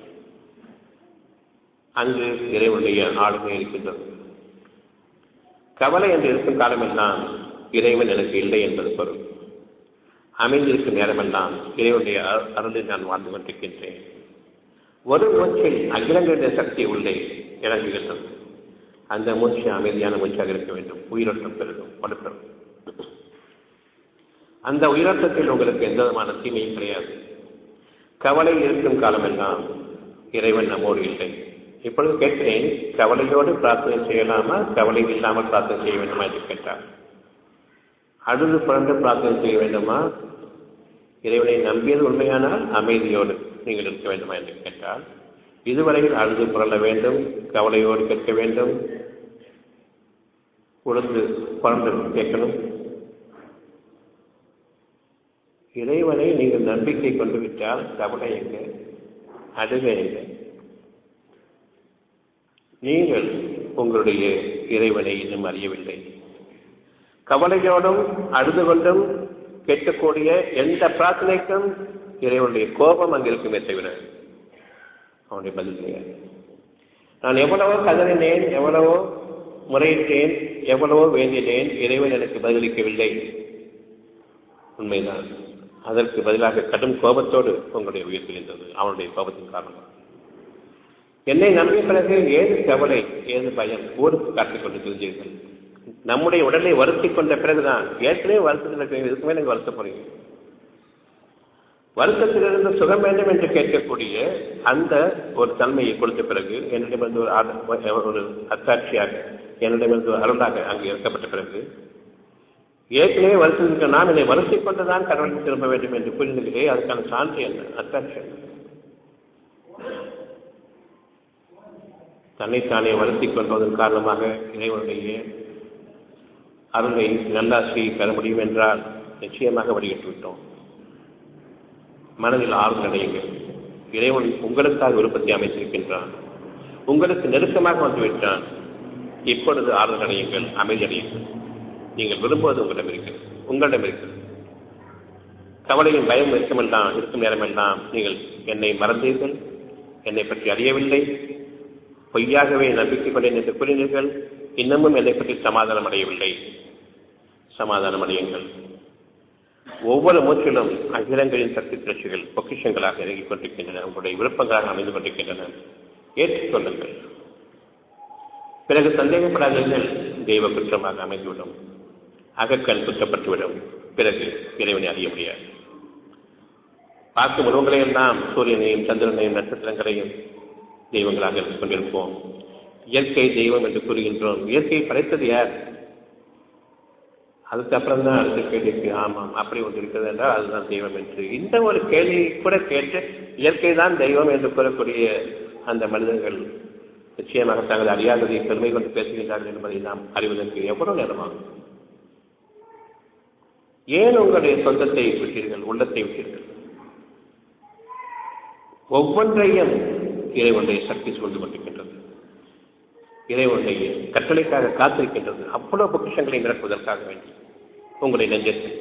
அங்கு இறைவனுடைய ஆளுமை இருக்கின்றது கவலை என்று இருக்கும் காலமெல்லாம் இறைவன் எனக்கு இல்லை என்பது பொருள் அமைந்திருக்கும் நேரமெல்லாம் இறைவனுடைய அருளில் நான் வாழ்ந்து கொண்டிருக்கின்றேன் ஒரு மூச்சில் அகிலங்களுடைய சக்தி உள்ளே இறங்குகின்றது அந்த மூச்சு அமைதியான மூச்சாக இருக்க வேண்டும் உயிரோட்டம் பெருகும் படுத்தம் அந்த உயிரோட்டத்தில் உங்களுக்கு எந்த விதமான தீமையும் கிடையாது கவலை இருக்கும் காலமெல்லாம் இறைவன் நம்மோடு இல்லை இப்பொழுது கேட்கிறேன் கவலையோடு பிரார்த்தனை செய்யலாமா கவலை இல்லாமல் பிரார்த்தனை செய்ய வேண்டுமா என்று கேட்டார் அழுது புரண்டு பிரார்த்தனை செய்ய வேண்டுமா இறைவனை நம்பியது உண்மையானால் அமைதியோடு நீங்கள் இருக்க வேண்டுமா என்று கேட்டால் இதுவரையில் அழுது புரள வேண்டும் கவலையோடு கேட்க வேண்டும் உழுந்து புரண்டு கேட்கணும் இறைவனை நீங்கள் நம்பிக்கை கொண்டு விட்டால் கவலை எங்க அழுக எங்க நீங்கள் உங்களுடைய இறைவனை இன்னும் அறியவில்லை கவலையோடும் அழுது கொண்டும் கேட்கக்கூடிய எந்த பிரார்த்தனைக்கும் இறைவனுடைய கோபம் அங்கு இருக்குமே தவிர அவனுடைய பதில் கிடையாது நான் எவ்வளவோ கதறினேன் எவ்வளவோ முறையிட்டேன் எவ்வளவோ வேண்டினேன் இறைவன் எனக்கு பதிலளிக்கவில்லை உண்மைதான் அதற்கு பதிலாக கடும் கோபத்தோடு உங்களுடைய உயிர் பிரிந்தது அவனுடைய கோபத்தின் காரணம் என்னை நம்பிய பிறகு ஏது கவலை ஏது பயம் ஊருக்கு காட்டிக் கொண்டு தெரிஞ்சீர்கள் நம்முடைய உடலை வருத்தி கொண்ட பிறகுதான் ஏற்கனவே வருத்தத்தில் இருக்கிறீங்க இதுக்கு மேலே வருத்த போறீங்க வருத்தத்திலிருந்து சுகம் வேண்டும் என்று கேட்கக்கூடிய அந்த ஒரு தன்மையை கொடுத்த பிறகு என்னிடமிருந்து ஒரு ஒரு அத்தாட்சியாக என்னிடமிருந்து ஒரு அருளாக அங்கு இறக்கப்பட்ட பிறகு ஏற்கனவே வருத்தத்திற்கு நாம் என்னை வருத்தி கொண்டுதான் கடவுளுக்கு திரும்ப வேண்டும் என்று புரிந்துகிறே அதுக்கான சான்று என்ன அத்தாட்சி என்ன தன்னைத்தானே வருத்தி கொள்வதன் காரணமாக இறைவனுடைய அருளை நல்லாசியை பெற முடியும் என்றால் நிச்சயமாக வடிகட்டு விட்டோம் மனதில் ஆர்வம் அடையுங்கள் இறைவன் உங்களுக்காக விருப்பத்தை அமைத்திருக்கின்றான் உங்களுக்கு நெருக்கமாக வந்துவிட்டான் இப்பொழுது ஆறுதல் அடையுங்கள் அமைதி அடையுங்கள் நீங்கள் விரும்புவது உங்களிடம் இருக்கிறது உங்களிடம் இருக்கிறது கவலையும் பயம் இருக்குமெல்லாம் இருக்கும் நேரமெல்லாம் நீங்கள் என்னை மறந்தீர்கள் என்னை பற்றி அறியவில்லை பொய்யாகவே நம்பிக்கை கொண்டேன் என்று கூறினீர்கள் இன்னமும் என்னை பற்றி சமாதானம் அடையவில்லை சமாதானம் அடையுங்கள் ஒவ்வொரு மூச்சிலும் அகிலங்களின் சக்தி திரட்சிகள் பொக்கிஷங்களாக இறங்கிக் கொண்டிருக்கின்றன உங்களுடைய விருப்பங்களாக அமைந்து கொண்டிருக்கின்றன ஏற்றுக்கொள்ளுங்கள் பிறகு சந்தேகப்படாதீர்கள் தெய்வ குற்றமாக அமைந்துவிடும் அகக்கண் குற்றப்பட்டுவிடும் பிறகு இறைவனை அறிய முடியாது பார்க்கும் உருவங்களையெல்லாம் சூரியனையும் சந்திரனையும் நட்சத்திரங்களையும் தெய்வங்களாக இருந்து கொண்டிருப்போம் இயற்கை தெய்வம் என்று கூறுகின்றோம் இயற்கையை படைத்தது யார் அதுக்கப்புறம் தான் அடுத்த கேள்விக்கு ஆமாம் அப்படி ஒன்று இருக்கிறது என்றால் அதுதான் தெய்வம் என்று இந்த ஒரு கேள்வி கூட கேட்டு இயற்கை தான் தெய்வம் என்று கூறக்கூடிய அந்த மனிதர்கள் நிச்சயமாக தங்கள் அறியாததை பெருமை கொண்டு பேசுகின்றார்கள் என்பதை நாம் அறிவதற்கு எவ்வளவு நேரமாகும் ஏன் உங்களுடைய சொந்தத்தை விட்டீர்கள் உள்ளத்தை விட்டீர்கள் ஒவ்வொன்றையும் இறைவனுடைய சக்தி சூழ்ந்து கொண்டிருக்கின்றது இறைவனுடைய கட்டளைக்காக காத்திருக்கின்றது அவ்வளவு பொக்கிஷங்களை நிரப்புவதற்காக வேண்டி உங்களுடைய நெஞ்சத்தில்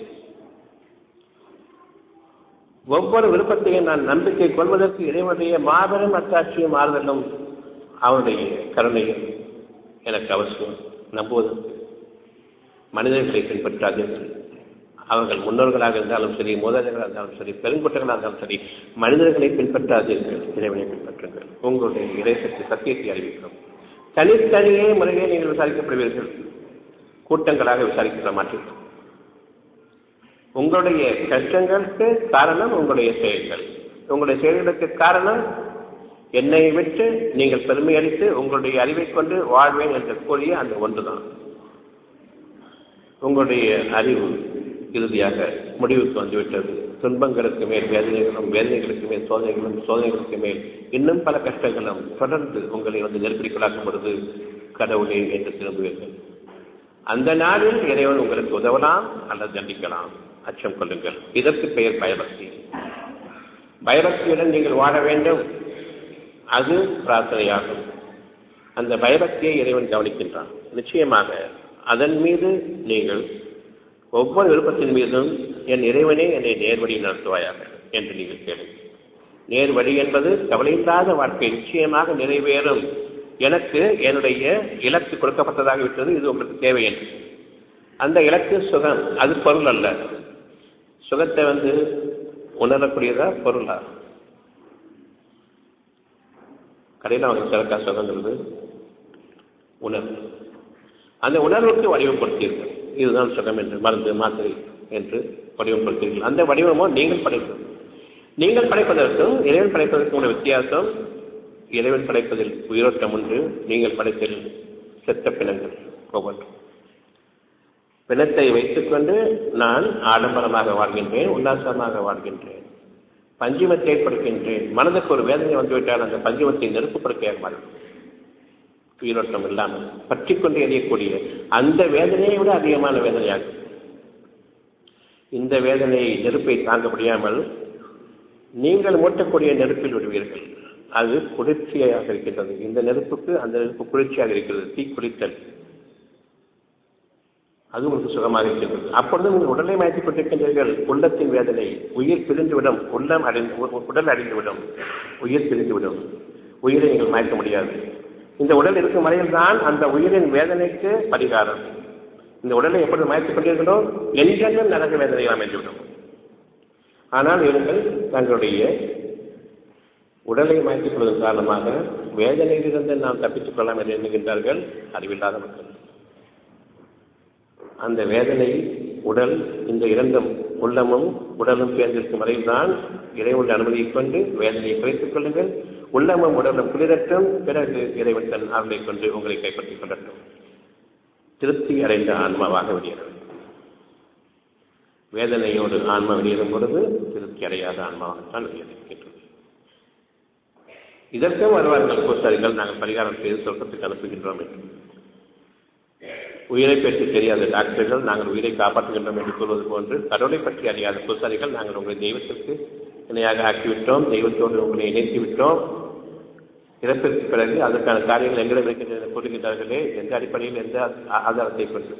ஒவ்வொரு விருப்பத்தையும் நான் நம்பிக்கை கொள்வதற்கு இறைவனுடைய மாபெரும் அத்தாட்சியும் ஆறுதலும் அவனுடைய கருணையும் எனக்கு அவசியம் நம்புவதற்கு மனிதர்களை பின்பற்றாதீர்கள் அவர்கள் முன்னோர்களாக இருந்தாலும் சரி மூதாதைகளாக இருந்தாலும் சரி பெருங்குற்றங்களாக இருந்தாலும் சரி மனிதர்களை பின்பற்றாதீர்கள் இறைவனை பின்பற்றுங்கள் உங்களுடைய இறைசக்தி சத்தியத்தை அறிவிக்கிறோம் தனித்தனியே முறையே நீங்கள் விசாரிக்கப்படுவீர்கள் கூட்டங்களாக விசாரிக்கப்பட மாட்டீர்கள் உங்களுடைய கஷ்டங்களுக்கு காரணம் உங்களுடைய செயல்கள் உங்களுடைய செயல்களுக்கு காரணம் என்னை விட்டு நீங்கள் பெருமை அளித்து உங்களுடைய அறிவை கொண்டு வாழ்வேன் என்று கூறிய அந்த ஒன்றுதான் உங்களுடைய அறிவு இறுதியாக முடிவுக்கு வந்துவிட்டது துன்பங்களுக்கு மேல் வேதனைகளும் வேதனைகளுக்கு மேல் சோதனைகளும் சோதனைகளுக்கு மேல் இன்னும் பல கஷ்டங்களும் தொடர்ந்து உங்களை வந்து நெருக்கடிக்குள்ளாக்கும் பொழுது கடவுளே என்று திரும்புவீர்கள் அந்த நாளில் இறைவன் உங்களுக்கு உதவலாம் அல்லது தண்டிக்கலாம் அச்சம் கொள்ளுங்கள் இதற்கு பெயர் பயபக்தி பயபக்தியுடன் நீங்கள் வாழ வேண்டும் அது பிரார்த்தனையாகும் அந்த பயபக்தியை இறைவன் கவனிக்கின்றான் நிச்சயமாக அதன் மீது நீங்கள் ஒவ்வொரு விருப்பத்தின் மீதும் என் இறைவனே என்னை நேர்வழி நடத்துவாயாக என்று நீங்கள் கேளுங்கள் நேர்வழி என்பது கவலையில்லாத வாழ்க்கை நிச்சயமாக நிறைவேறும் எனக்கு என்னுடைய இலக்கு கொடுக்கப்பட்டதாக விட்டது இது உங்களுக்கு தேவை என்று அந்த இலக்கு சுகம் அது பொருள் அல்ல சுகத்தை வந்து உணரக்கூடியதா பொருளா கடையில் அவங்க சிறக்கா சுகங்கிறது உணர்வு அந்த உணர்வுக்கு வடிவப்படுத்தீர்கள் இதுதான் சுகம் என்று மருந்து மாத்திரை என்று வடிவப்படுத்தீர்கள் அந்த வடிவமோ நீங்கள் படைப்பது நீங்கள் படைப்பதற்கும் இறைவன் படைப்பதற்கும் உள்ள வித்தியாசம் இறைவன் படைப்பதில் உயிரோட்டம் உண்டு நீங்கள் படைத்ததில் செத்த பிணங்கள் ஒவ்வொன்றும் பிணத்தை வைத்துக்கொண்டு நான் ஆடம்பரமாக வாழ்கின்றேன் உல்லாசமாக வாழ்கின்றேன் பஞ்சுமத்தை ஏற்படுகின்றேன் மனதுக்கு ஒரு வேதனை வந்துவிட்டால் அந்த பஞ்சுமத்தை நெருப்புப்படுக்கையாக மாறும் உயிரோட்டம் இல்லாமல் பற்றி கொண்டு எரியக்கூடிய அந்த வேதனையை விட அதிகமான வேதனையாகும் இந்த வேதனையை நெருப்பை தாங்க முடியாமல் நீங்கள் மூட்டக்கூடிய நெருப்பில் விடுவீர்கள் அது குளிர்ச்சியாக இருக்கின்றது இந்த நெருப்புக்கு அந்த நெருப்பு குளிர்ச்சியாக இருக்கிறது தீ குளித்தல் அது உங்களுக்கு சுகமாக இருக்கின்றது அப்பொழுது நீங்கள் உடலை மாற்றிக் கொண்டிருக்கின்றீர்கள் உள்ளத்தின் வேதனை உயிர் பிரிந்துவிடும் உள்ளம் அடைந்து உடல் அடைந்துவிடும் உயிர் பிரிந்துவிடும் உயிரை நீங்கள் மாற்ற முடியாது இந்த உடல் இருக்கும் வரையில் தான் அந்த உயிரின் வேதனைக்கு பரிகாரம் இந்த உடலை எப்பொழுது மாற்றிக் கொண்டீர்களோ என்றென்றும் நரக வேதனைகள் அமைந்துவிடும் ஆனால் இவர்கள் தங்களுடைய உடலை மாற்றிக் கொள்வதன் காரணமாக வேதனையிலிருந்து நாம் தப்பித்துக் கொள்ளலாம் என்று எண்ணுகின்றார்கள் அறிவில்லாத மக்கள் அந்த வேதனை உடல் இந்த இரண்டும் உள்ளமும் உடலும் சேர்ந்திருக்கும் வரையில்தான் இறைவனுடைய அனுமதியை கொண்டு வேதனையை குறைத்துக் கொள்ளுங்கள் உள்ளமும் உடலும் குளிரட்டும் பிறகு இறைவன் தன் அருளை கொண்டு உங்களை கைப்பற்றிக் கொள்ளட்டும் திருப்தி அடைந்த ஆன்மாவாக வெளியேற வேதனையோடு ஆன்மா வெளியேறும் பொழுது திருப்தி அடையாத ஆன்மாவாகத்தான் வெளியேறுகின்றது இதற்கும் வருவார்கள் பூசாரிகள் நாங்கள் பரிகாரம் செய்து சொர்க்கத்துக்கு அனுப்புகின்றோம் என்று உயிரை பற்றி தெரியாத டாக்டர்கள் நாங்கள் உயிரை காப்பாற்றுகின்றோம் என்று கூறுவது போன்று கடவுளை பற்றி அறியாத பூசாரிகள் நாங்கள் உங்களை தெய்வத்திற்கு இணையாக ஆக்கிவிட்டோம் தெய்வத்தோடு உங்களை இணைத்து விட்டோம் இறப்பிற்கு பிறகு அதற்கான காரியங்கள் எங்களிடம் இருக்கின்றன கூறுகின்றார்களே எந்த அடிப்படையில் எந்த ஆதாரத்தை கொண்டு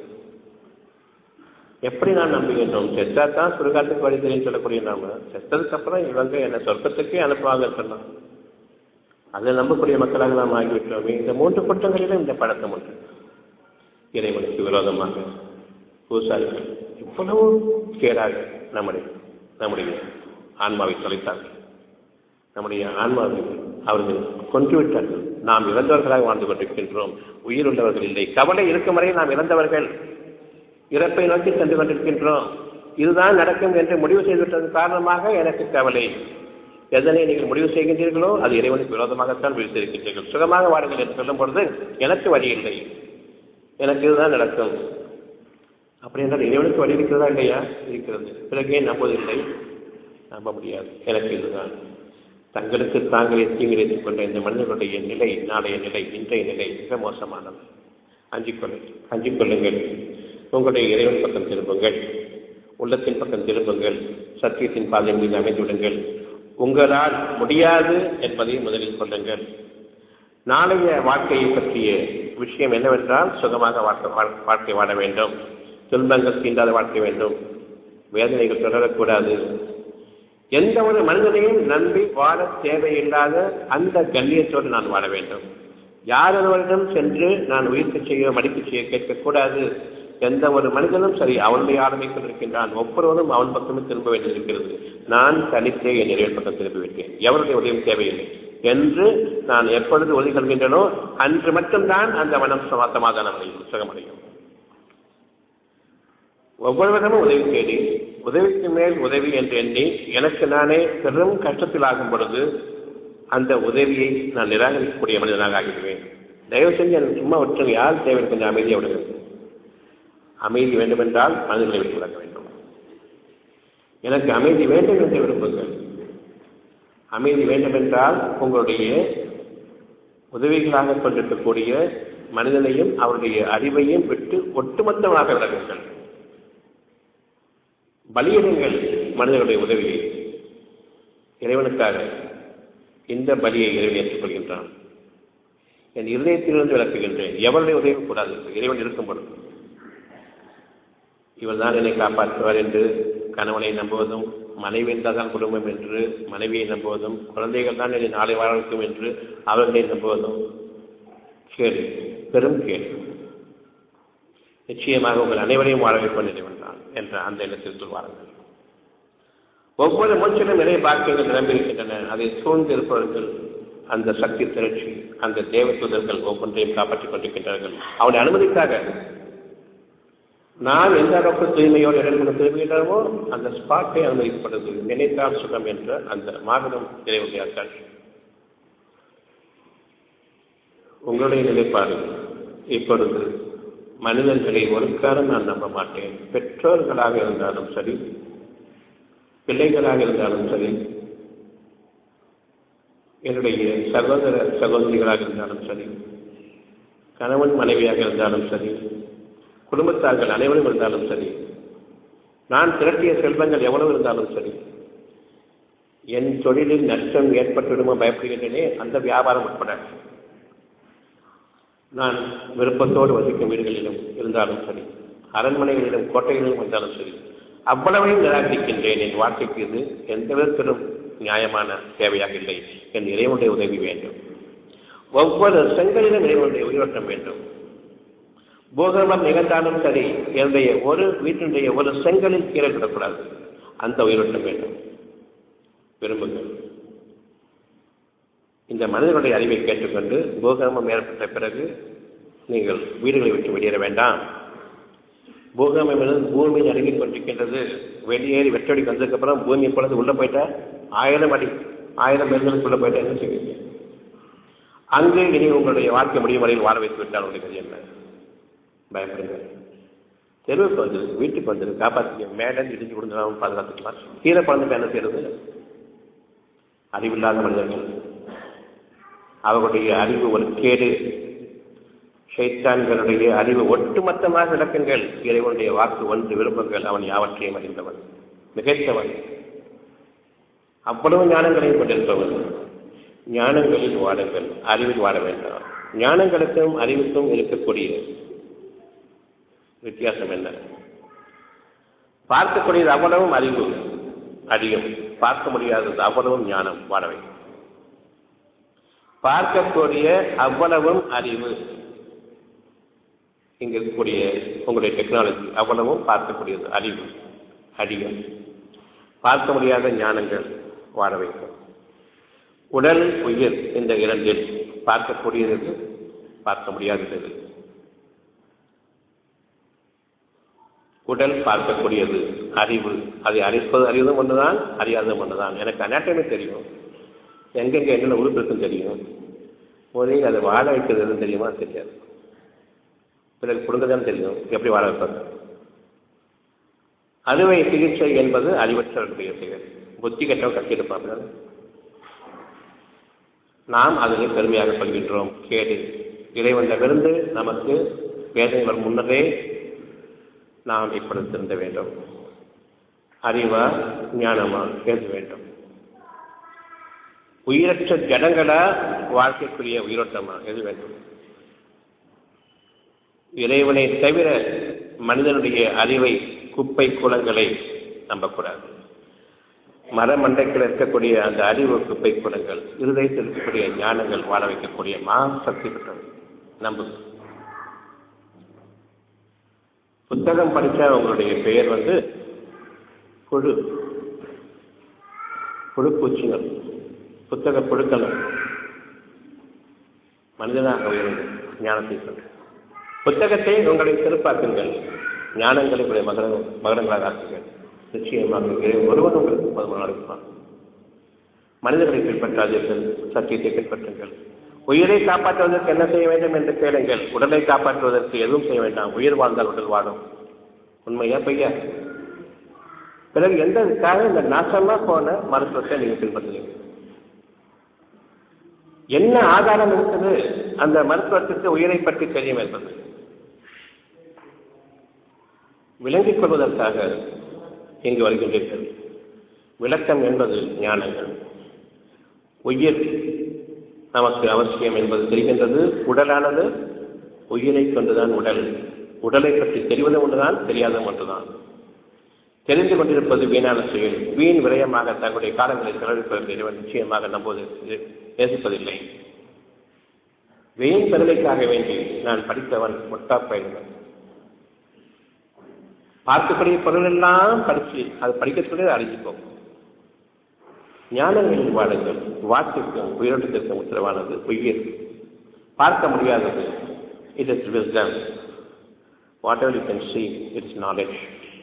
எப்படி நான் நம்புகின்றோம் செத்தா தான் சுடுகாட்டுக்கு வழி தெரியும் சொல்லக்கூடிய நாம செத்ததுக்கு அப்புறம் இவங்க என்ன சொர்க்கத்துக்கே அனுப்புவாங்க சொன்னோம் அதை நம்பக்கூடிய மக்களாக நாம் ஆகிவிட்டோமே இந்த மூன்று குற்றங்களிலும் இந்த பழக்கம் உண்டு இறைவனுக்கு விரோதமாக பூசாரிகள் இவ்வளவு கேடாக நம்முடைய நம்முடைய ஆன்மாவை தொலைத்தார்கள் நம்முடைய ஆன்மாவை அவர்கள் கொன்றுவிட்டார்கள் நாம் இறந்தவர்களாக வாழ்ந்து கொண்டிருக்கின்றோம் உயிர் உள்ளவர்கள் இல்லை கவலை இருக்கும் வரை நாம் இறந்தவர்கள் இறப்பை நோக்கி சென்று கொண்டிருக்கின்றோம் இதுதான் நடக்கும் என்று முடிவு செய்துவிட்டதன் காரணமாக எனக்கு கவலை எதனை நீங்கள் முடிவு செய்கின்றீர்களோ அது இறைவனுக்கு விரோதமாகத்தான் முடிவு செய்கின்றீர்கள் சுகமாக வாடுங்கள் என்று சொல்லும் பொழுது எனக்கு வழி இல்லை எனக்கு இதுதான் நடக்கும் அப்படி என்றால் இறைவனுக்கு வழி இருக்கிறதா இல்லையா இருக்கிறது பிறகே நம்புவதில்லை நம்ப முடியாது எனக்கு இதுதான் தங்களுக்கு தாங்களே தீங்கிழைத்துக் கொண்ட இந்த மனிதர்களுடைய நிலை நாளைய நிலை இன்றைய நிலை மிக மோசமானது அஞ்சிக்கொள்ளு அஞ்சிக் கொள்ளுங்கள் உங்களுடைய இறைவன் பக்கம் திரும்புங்கள் உள்ளத்தின் பக்கம் திரும்புங்கள் சத்தியத்தின் பாதை மீது அமைந்துவிடுங்கள் உங்களால் முடியாது என்பதை முதலில் சொல்லுங்கள் நாளைய வாழ்க்கையை பற்றிய விஷயம் என்னவென்றால் சுகமாக வாழ்க்கை வாழ வேண்டும் துன்பங்கள் தீண்டாத வாழ்க்கை வேண்டும் வேதனைகள் தொடரக்கூடாது எந்த ஒரு மனிதனையும் நம்பி வாழ தேவையில்லாத அந்த கண்ணியத்தோடு நான் வாழ வேண்டும் யார் ஒருவரிடம் சென்று நான் உயிர்ப்பு செய்ய மடிப்பு செய்ய கேட்கக்கூடாது எந்த ஒரு மனிதனும் சரி அவனுடைய ஆளுமை கொண்டிருக்கின்றான் ஒவ்வொருவரும் அவன் பக்கமே திரும்ப வேண்டியிருக்கிறது நான் தனித்தே என் இறைவன் பக்கம் திரும்பி விட்டேன் எவருடைய உதவியும் தேவையில்லை என்று நான் எப்பொழுது உதவி கொள்கின்றனோ அன்று மட்டும்தான் அந்த மனம் சமாதானம் அடையும் சுகமடையும் ஒவ்வொருவரிடமும் உதவி தேடி உதவிக்கு மேல் உதவி என்று எண்ணி எனக்கு நானே பெரும் கஷ்டத்தில் ஆகும் பொழுது அந்த உதவியை நான் நிராகரிக்கக்கூடிய மனிதனாக ஆகிடுவேன் தயவு செஞ்சு எனக்கு சும்மா விட்டுருங்க யார் தேவை கொஞ்சம் அமைதியை விடுங்க அமைதி வேண்டுமென்றால் மனிதர்களை விட்டு விலக வேண்டும் எனக்கு அமைதி வேண்டும் என்று விரும்புங்கள் அமைதி வேண்டுமென்றால் உங்களுடைய உதவிகளாக கொண்டிருக்கக்கூடிய மனிதனையும் அவருடைய அறிவையும் விட்டு ஒட்டுமொத்தமாக விலகுங்கள் பலியிடுங்கள் மனிதர்களுடைய உதவியை இறைவனுக்காக இந்த பலியை இறைவன் ஏற்றுக்கொள்கின்றான் என் இருதயத்திலிருந்து விளக்குகின்றேன் எவருடைய உதவி கூடாது இறைவன் இருக்கும் பொழுது இவர் தான் என்னை காப்பாற்றுவார் என்று கணவனை நம்புவதும் மனைவி தான் குடும்பம் என்று மனைவியை நம்புவதும் குழந்தைகள் தான் என்னை நாளை வாழ வைக்கும் என்று அவர்களை நம்புவதும் கேள்வி பெரும் கேள்வி நிச்சயமாக உங்கள் அனைவரையும் வாழ வைப்ப நினைவென்றான் என்ற அந்த எண்ணத்தில் வாருங்கள் ஒவ்வொரு மூச்சிலும் நிறைய பாக்கியங்கள் நிரம்பியிருக்கின்றன அதை சூழ்ந்திருப்பவர்கள் அந்த சக்தி திரட்சி அந்த தேவதூதர்கள் ஒவ்வொன்றையும் காப்பாற்றிக் கொண்டிருக்கின்றார்கள் அவனை அனுமதிக்காக நான் எந்த அளவுக்கு தூய்மையோடு இடம் திரும்புகின்றனமோ அந்த ஸ்பாட்டை அனுமதிக்கப்படுது நினைத்தால் சுகம் என்ற அந்த மாபெரும் இறைவனுடைய காட்சி உங்களுடைய நிலைப்பாடு இப்பொழுது மனிதர்களை ஒரு காலம் நான் நம்ப மாட்டேன் பெற்றோர்களாக இருந்தாலும் சரி பிள்ளைகளாக இருந்தாலும் சரி என்னுடைய சகோதர சகோதரிகளாக இருந்தாலும் சரி கணவன் மனைவியாக இருந்தாலும் சரி குடும்பத்தார்கள் அனைவரும் இருந்தாலும் சரி நான் திரட்டிய செல்வங்கள் எவ்வளவு இருந்தாலும் சரி என் தொழிலில் நஷ்டம் ஏற்பட்டுவிடுமோ பயப்படுகின்றனே அந்த வியாபாரம் உட்பட நான் விருப்பத்தோடு வசிக்கும் வீடுகளிலும் இருந்தாலும் சரி அரண்மனைகளிலும் கோட்டைகளிலும் இருந்தாலும் சரி அவ்வளவையும் நிராகரிக்கின்றேன் என் வாழ்க்கைக்கு இது எந்த விதத்திலும் நியாயமான தேவையாக இல்லை என் இறைவனுடைய உதவி வேண்டும் ஒவ்வொரு செங்கலிலும் இறைவனுடைய உயிரோட்டம் வேண்டும் பூகம்பம் நிகழ்ந்தாலும் சரி என்னுடைய ஒரு வீட்டினுடைய ஒரு செங்கலில் கீழே விடக்கூடாது அந்த உயிரோட்டம் வேண்டும் விரும்புங்கள் இந்த மனிதனுடைய அறிவை கேட்டுக்கொண்டு பூகம்பம் ஏற்பட்ட பிறகு நீங்கள் வீடுகளை விட்டு வெளியேற வேண்டாம் பூகம்பம் என்பது பூமி நடுங்கிக் கொண்டிருக்கின்றது வெளியேறி வெட்டடிக்கு வந்ததுக்கப்புறம் பூமி பொழுது உள்ளே போயிட்டா ஆயிரம் அடி ஆயிரம் பேர்களுக்கு உள்ளே போயிட்டா என்ன செய்வீங்க அங்கு இனி உங்களுடைய வாழ்க்கை முடியும் வரையில் வாழ வைத்து விட்டால் உங்களுக்கு என்ன பயப்படுங்க தெருவுக்கு வந்து வீட்டுக்கு வந்து காப்பாற்றிக்க மேலே இடிஞ்சு விழுந்துடாமல் பாதுகாத்துக்கலாம் கீழே குழந்தைக்கு என்ன செய்யறது அறிவில்லாத மனிதர்கள் அவர்களுடைய அறிவு ஒரு கேடு ஷைத்தான்களுடைய அறிவு ஒட்டுமொத்தமாக விளக்குங்கள் இறைவனுடைய வாக்கு ஒன்று விரும்புங்கள் அவன் யாவற்றையும் அறிந்தவன் மிகைத்தவன் அவ்வளவு ஞானங்களையும் கொண்டிருப்பவன் ஞானங்களில் வாடுங்கள் அறிவில் வாட வேண்டாம் ஞானங்களுக்கும் அறிவுக்கும் இருக்கக்கூடிய வித்தியாசம் என்ன பார்க்கக்கூடியது அவ்வளவும் அறிவு அறியும் பார்க்க முடியாதது அவ்வளவும் ஞானம் வாடவை பார்க்கக்கூடிய அவ்வளவும் அறிவு இங்க இருக்கக்கூடிய உங்களுடைய டெக்னாலஜி அவ்வளவும் பார்க்கக்கூடியது அறிவு அடியும் பார்க்க முடியாத ஞானங்கள் வாழ வைக்கும் உடல் உயிர் இந்த இரண்டில் பார்க்கக்கூடியது பார்க்க முடியாதது உடல் பார்க்கக்கூடியது அறிவு அதை அறிப்பது அறிவதும் ஒன்றுதான் அறியாததும் ஒன்றுதான் எனக்கு அனாட்டமே தெரியும் எங்கெங்க என்னென்ன உறுப்பு இருக்குன்னு தெரியும் ஒரே அதை வாழ வைக்கிறது எதுவும் தெரியுமா தெரியாது பிறகு கொடுங்கதான் தெரியும் எப்படி வாழ வைப்பாங்க அறுவை சிகிச்சை என்பது அறிவற்றவர்களுடைய செயல் புத்தி கட்டவன் கட்டியிருப்பார்கள் நாம் அதனை பெருமையாக சொல்கின்றோம் கேடு இறைவனிடமிருந்து நமக்கு வேதனைகள் முன்னரே நாம் இப்பொழுது திருந்த வேண்டும் அறிவா ஞானமா எழுத வேண்டும் உயிரற்ற ஜடங்களா வாழ்க்கைக்குரிய உயிரோட்டமா எது வேண்டும் இறைவனை தவிர மனிதனுடைய அறிவை குப்பை குளங்களை நம்பக்கூடாது மரமண்டைக்கில் இருக்கக்கூடிய அந்த அறிவு குப்பை குளங்கள் இருதயத்தில் இருக்கக்கூடிய ஞானங்கள் வாழ வைக்கக்கூடிய மா சக்தி பெற்றவை நம்பு புத்தகம் படித்தா உங்களுடைய பெயர் வந்து புழு புழுப்பூச்சிகள் புத்தக புழுக்கள் மனிதனாக உயர்ந்து ஞானத்தை கொண்டு புத்தகத்தை உங்களை சிறப்பாக்குங்கள் ஞானங்களை உங்களுடைய மகர மகரங்களாக ஆக்குங்கள் நிச்சயமாக இறைவன் ஒருவன் உங்களுக்கு போதுமான இருப்பான் மனிதர்களை பின்பற்றாதீர்கள் சத்தியத்தை பின்பற்றுங்கள் உயிரை காப்பாற்றுவதற்கு என்ன செய்ய வேண்டும் என்று கேளுங்கள் உடலை காப்பாற்றுவதற்கு எதுவும் செய்ய வேண்டாம் உயிர் வாழ்ந்தால் உடல் வாழும் உண்மையா பொய்யா பிறகு எந்த இதுக்காக இந்த நாசமா போன மருத்துவத்தை நீங்க பின்பற்றுவீங்க என்ன ஆதாரம் இருக்குது அந்த மருத்துவத்திற்கு உயிரை பற்றி தெரியும் என்பது விளங்கிக் கொள்வதற்காக இங்கு வருகின்றீர்கள் விளக்கம் என்பது ஞானங்கள் உயிர் நமக்கு அவசியம் என்பது தெரிகின்றது உடலானது உயிரை கொண்டுதான் உடல் உடலை பற்றி தெரிவது ஒன்றுதான் தெரியாத ஒன்றுதான் தெரிந்து கொண்டிருப்பது வீணான செயல் வீண் விரயமாக தங்களுடைய காலங்களை செலவிப்பதற்கு இறைவன் நிச்சயமாக நம்புவது நேசிப்பதில்லை வீண் பெருமைக்காக வேண்டி நான் படித்தவன் முட்டா பயிர்கள் பார்க்கக்கூடிய பொருள் எல்லாம் படிச்சு அது படிக்கக்கூடிய அழிஞ்சுப்போம் ஞானங்களில் வாழுங்கள் வாக்குக்கும் உயிரோட்டத்திற்கும் உத்தரவானது உயிர் பார்க்க முடியாதது it is wisdom whatever you can see it's knowledge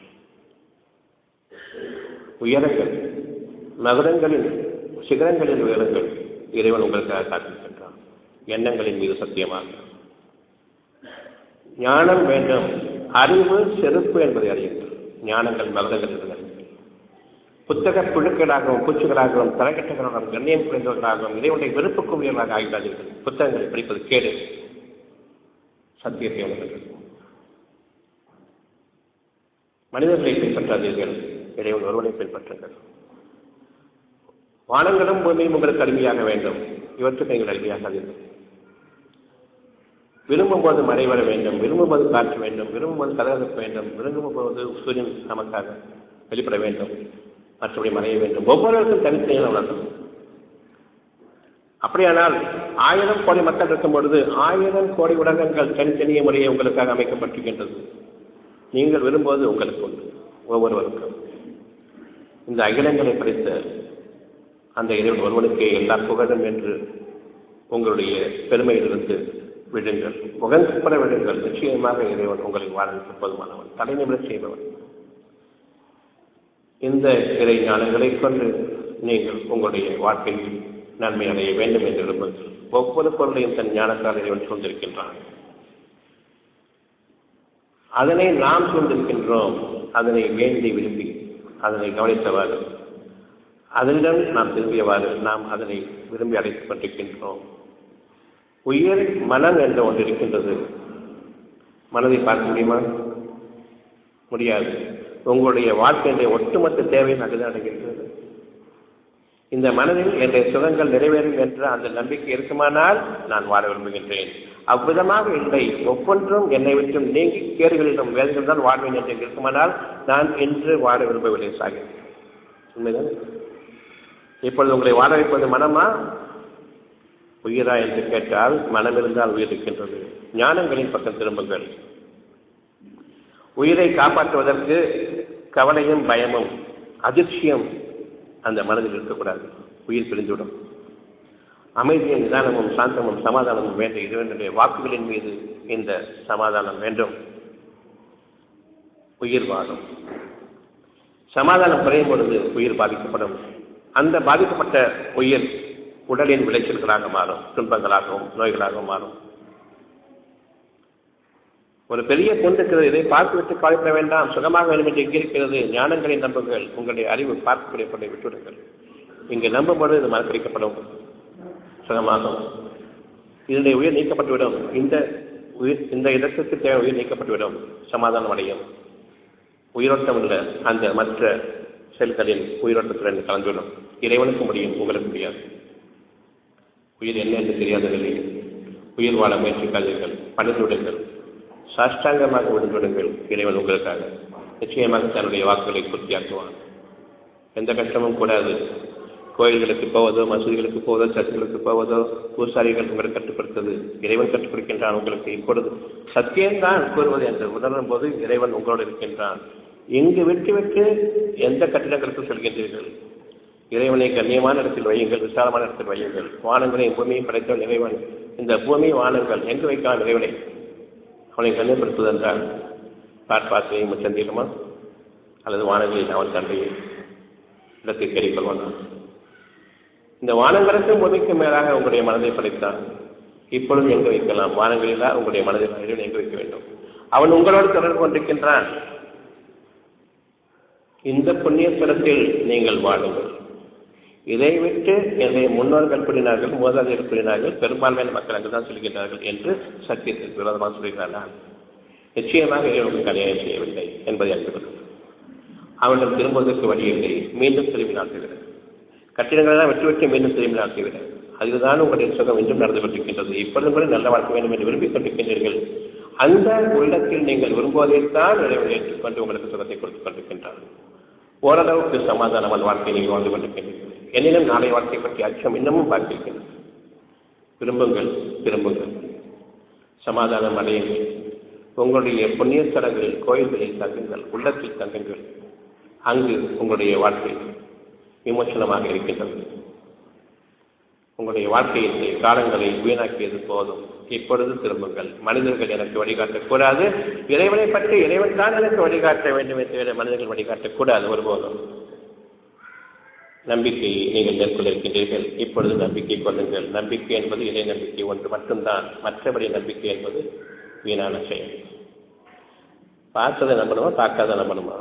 உயரங்கள் நகரங்களில் சிகரங்களில் உயரங்கள் இறைவன் உங்களுக்காக காத்திருக்கின்றான் எண்ணங்களின் மீது சத்தியமாக ஞானம் வேண்டும் அறிவு செருப்பு என்பதை அறியுங்கள் ஞானங்கள் மகரங்கள் என்று அறியுங்கள் புத்தக புழுக்களாகவும் பூச்சிகளாகவும் தலைக்கட்டங்களாகவும் கண்ணியம் குறைந்தவர்களாகவும் இறைவனுடைய விருப்புக்குரியவர்களாக ஆகிவிடாதீர்கள் புத்தகங்களை படிப்பது கேடு சத்தியத்தை உணர்ந்தீர்கள் மனிதர்களை பின்பற்றாதீர்கள் இறைவன் ஒருவனை பின்பற்றுங்கள் வானங்களும் பூமியும் உங்களுக்கு அடிமையாக வேண்டும் இவற்றுக்கு நீங்கள் அடிமையாகாதீர்கள் விரும்பும் போது மழை வர வேண்டும் விரும்பும் போது காற்று வேண்டும் விரும்பும் போது கதகதப்பு வேண்டும் விரும்பும் போது சூரியன் நமக்காக வெளிப்பட வேண்டும் மற்றபடி மறைய வேண்டும் ஒவ்வொருவருக்கும் தனித்தனியான உணர்வு அப்படியானால் ஆயிரம் கோடி மக்கள் இருக்கும் பொழுது ஆயிரம் கோடி உலகங்கள் தனித்தனிய முறையை உங்களுக்காக அமைக்கப்பட்டிருக்கின்றது நீங்கள் விரும்புவது உங்களுக்கு உண்டு ஒவ்வொருவருக்கும் இந்த அகிலங்களை படைத்த அந்த இறைவன் ஒருவனுக்கே எல்லா புகழும் என்று உங்களுடைய பெருமையிலிருந்து விடுங்கள் முகன்பட விடுங்கள் நிச்சயமாக இறைவன் உங்களை வாழ்ந்து போதுமானவன் தலைநிமிட செய்பவன் இந்த இறை ஞானங்களை கொண்டு நீங்கள் உங்களுடைய வாழ்க்கையில் நன்மை அடைய வேண்டும் என்று விரும்புங்கள் ஒவ்வொரு பொருளையும் தன் ஞானத்தால் இறைவன் சூழ்ந்திருக்கின்றான் அதனை நாம் சூழ்ந்திருக்கின்றோம் அதனை வேண்டி விரும்பி அதனை கவனித்தவாறு அதனிடம் நாம் திரும்பியவாறு நாம் அதனை விரும்பி அடைத்துக் கொண்டிருக்கின்றோம் உயிர் மனம் என்ற ஒன்று இருக்கின்றது மனதை பார்க்க முடியுமா முடியாது உங்களுடைய வாழ்க்கையுடைய ஒட்டுமொத்த தேவை அதுதான் அடைகின்றது இந்த மனதில் என்னுடைய சுகங்கள் நிறைவேறும் என்ற அந்த நம்பிக்கை இருக்குமானால் நான் வாழ விரும்புகின்றேன் அவ்விதமாக இல்லை ஒவ்வொன்றும் என்னை விட்டும் நீங்கி கேடுகளிடம் வேதங்கள் தான் வாழ்வேன் என்று இருக்குமானால் நான் இன்று வாழ விரும்பவில்லை சாகி உண்மைதான் இப்பொழுது உங்களை வாழ வைப்பது மனமா உயிரா என்று கேட்டால் மனம் இருந்தால் உயிர் இருக்கின்றது ஞானங்களின் பக்கம் திரும்புங்கள் உயிரை காப்பாற்றுவதற்கு கவலையும் பயமும் அதிர்ச்சியும் அந்த மனதில் இருக்கக்கூடாது உயிர் பிரிந்துவிடும் அமைதியும் நிதானமும் சாந்தமும் சமாதானமும் வேண்டும் இறைவனுடைய வாக்குகளின் மீது இந்த சமாதானம் வேண்டும் உயிர் வாழும் சமாதானம் குறையும் பொழுது உயிர் பாதிக்கப்படும் அந்த பாதிக்கப்பட்ட உயிர் உடலின் விளைச்சல்களாக மாறும் துன்பங்களாகவும் நோய்களாகவும் மாறும் ஒரு பெரிய பொருள் இதை பார்த்துவிட்டு கவலைப்பட வேண்டாம் சுகமாக வேண்டும் என்று எங்கிருக்கிறது ஞானங்களை நம்புங்கள் உங்களுடைய அறிவு பார்க்கக்கூடிய பொருளை விட்டுவிடுங்கள் இங்கு நம்பும்போது இது மறக்கடிக்கப்படும் சுகமாகும் இதனுடைய உயிர் நீக்கப்பட்டுவிடும் இந்த உயிர் இந்த இடத்துக்கு தேவை உயிர் நீக்கப்பட்டுவிடும் சமாதானம் அடையும் உயிரோட்டம் உள்ள அந்த மற்ற செல்களின் உயிரோட்டத்துடன் கலந்துவிடும் இறைவனுக்கு முடியும் உங்களுக்கு முடியாது உயிர் என்ன என்று தெரியாத நிலையில் உயிர் வாழ முயற்சிக்காதீர்கள் பணிந்து விடுங்கள் சாஷ்டாங்கமாக விழுந்து விடுங்கள் இறைவன் உங்களுக்காக நிச்சயமாக தன்னுடைய வாக்குகளை பூர்த்தியாக்குவான் எந்த கஷ்டமும் கூடாது கோயில்களுக்கு போவதோ மசூதிகளுக்கு போவதோ சர்ச்சுகளுக்கு போவதோ பூசாரிகள் உங்களுக்கு கட்டுப்படுத்தது இறைவன் கட்டுப்படுகின்றான் உங்களுக்கு இப்பொழுது சத்தியம்தான் கூறுவது என்று உணரும் போது இறைவன் உங்களோடு இருக்கின்றான் இங்கு விட்டு விட்டு எந்த கட்டிடங்களுக்கு செல்கின்றீர்கள் இறைவனை கண்ணியமான இடத்தில் வையுங்கள் விசாலமான இடத்தில் வையுங்கள் வானங்களையும் பூமியும் படைத்த இறைவன் இந்த பூமி வானங்கள் எங்கு வைக்கலாம் இறைவனை அவனை கண்ணியப்படுத்துவதென்றால் பாட்பாசையை முச்சந்திரமா அல்லது வானங்களில் அவன் தந்தையை இடத்தை கேடிக்கொள்வானா இந்த வானங்களுக்கும் பூமிக்கும் மேலாக உங்களுடைய மனதை படைத்தான் இப்பொழுது எங்கு வைக்கலாம் வானங்களிலா உங்களுடைய மனதை இறைவன் எங்கு வைக்க வேண்டும் அவன் உங்களோடு தொடர்பு கொண்டிருக்கின்றான் இந்த புண்ணியஸ்தலத்தில் நீங்கள் வாழுங்கள் இதை விட்டு என்னுடைய முன்னோர்கள் கூறினார்கள் மூதாதையர் கூறினார்கள் பெரும்பான்மையான மக்கள் அங்குதான் சொல்கின்றார்கள் என்று சத்தியத்திற்கு விரோதமாக சொல்கிறார்கள் நிச்சயமாக இவர்களுக்கு அநியாயம் செய்யவில்லை என்பதை அறிந்து அவர்கள் திரும்புவதற்கு வழியில்லை மீண்டும் திரும்பினால் தவிர கட்டிடங்களை தான் விட்டு விட்டு மீண்டும் திரும்பினால் தவிர அதுதான் உங்களுடைய சுகம் இன்றும் நடந்து கொண்டிருக்கின்றது இப்பொழுதும் கூட நல்ல வாழ்க்கை வேண்டும் என்று விரும்பிக் கொண்டிருக்கின்றீர்கள் அந்த உள்ளத்தில் நீங்கள் விரும்புவதைத்தான் இறைவனை ஏற்றுக்கொண்டு உங்களுக்கு சுகத்தை கொடுத்துக் கொண்டிருக்கின்றார் ஓரளவுக்கு சமாதானமான வாழ்க்கையை நீங்கள் வாழ்ந்து கொண்டிருக்கின்றீர்கள் என்னிடம் நாளை வாழ்க்கை பற்றி அச்சம் இன்னமும் பார்த்திருக்கின்றது விரும்புங்கள் விரும்புங்கள் சமாதானம் அடையுங்கள் உங்களுடைய புண்ணிய ஸ்தலங்களில் கோயில்களில் தங்குங்கள் உள்ளத்தில் தங்குங்கள் அங்கு உங்களுடைய வாழ்க்கை விமோசனமாக இருக்கின்றது உங்களுடைய வாழ்க்கையில் காலங்களை வீணாக்கியது போதும் இப்பொழுது திரும்புங்கள் மனிதர்கள் எனக்கு வழிகாட்டக்கூடாது இறைவனை பற்றி இறைவன் தான் எனக்கு வழிகாட்ட வேண்டுமே தவிர மனிதர்கள் வழிகாட்டக்கூடாது ஒருபோதும் நம்பிக்கையை நீங்கள் மேற்கொள்ள இருக்கின்றீர்கள் இப்பொழுது நம்பிக்கை கொள்ளுங்கள் நம்பிக்கை என்பது இறை நம்பிக்கை ஒன்று மட்டும்தான் மற்றபடி நம்பிக்கை என்பது வீணான செயல் பார்த்ததை நம்பணுமா பார்க்காத நம்பணுமா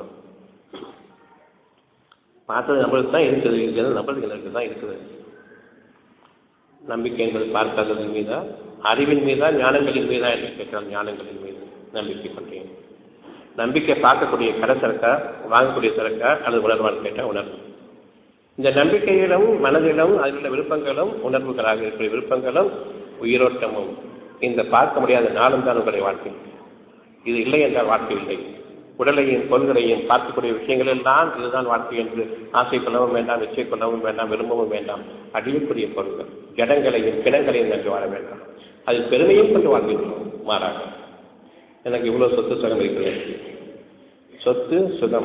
பார்த்தது நம்மளுக்கு தான் இருக்குது இருக்கிறது நம்மளுக்கு எனக்கு தான் இருக்குது நம்பிக்கை என்பது பார்க்காததன் மீதா அறிவின் மீதா ஞானங்களின் மீதா என்று கேட்கிறான் ஞானங்களின் மீது நம்பிக்கை கொண்டேன் நம்பிக்கை பார்க்கக்கூடிய கடை சரக்கா வாங்கக்கூடிய சரக்கா அல்லது உணர்வான்னு கேட்டால் உணர்வு இந்த நம்பிக்கையிலும் மனதிலும் அதில் உள்ள விருப்பங்களும் உணர்வுகளாக இருக்கிற விருப்பங்களும் உயிரோட்டமும் இந்த பார்க்க முடியாத நாளும் தான் உங்களுடைய வாழ்க்கை இது இல்லை என்றால் வாழ்க்கை இல்லை உடலையும் பொருள்களையும் பார்க்கக்கூடிய விஷயங்கள் எல்லாம் இதுதான் வாழ்க்கை என்று ஆசை கொள்ளவும் வேண்டாம் நிச்சயம் கொள்ளவும் வேண்டாம் விரும்பவும் வேண்டாம் அடியக்கூடிய பொருள்கள் ஜடங்களையும் கிணங்களையும் நன்றி வாழ வேண்டாம் அதில் பெருமையும் கொண்டு வாழ்கின்றோம் மாறாக எனக்கு இவ்வளவு சொத்து சுகம் இருக்கிறது சொத்து சுகம்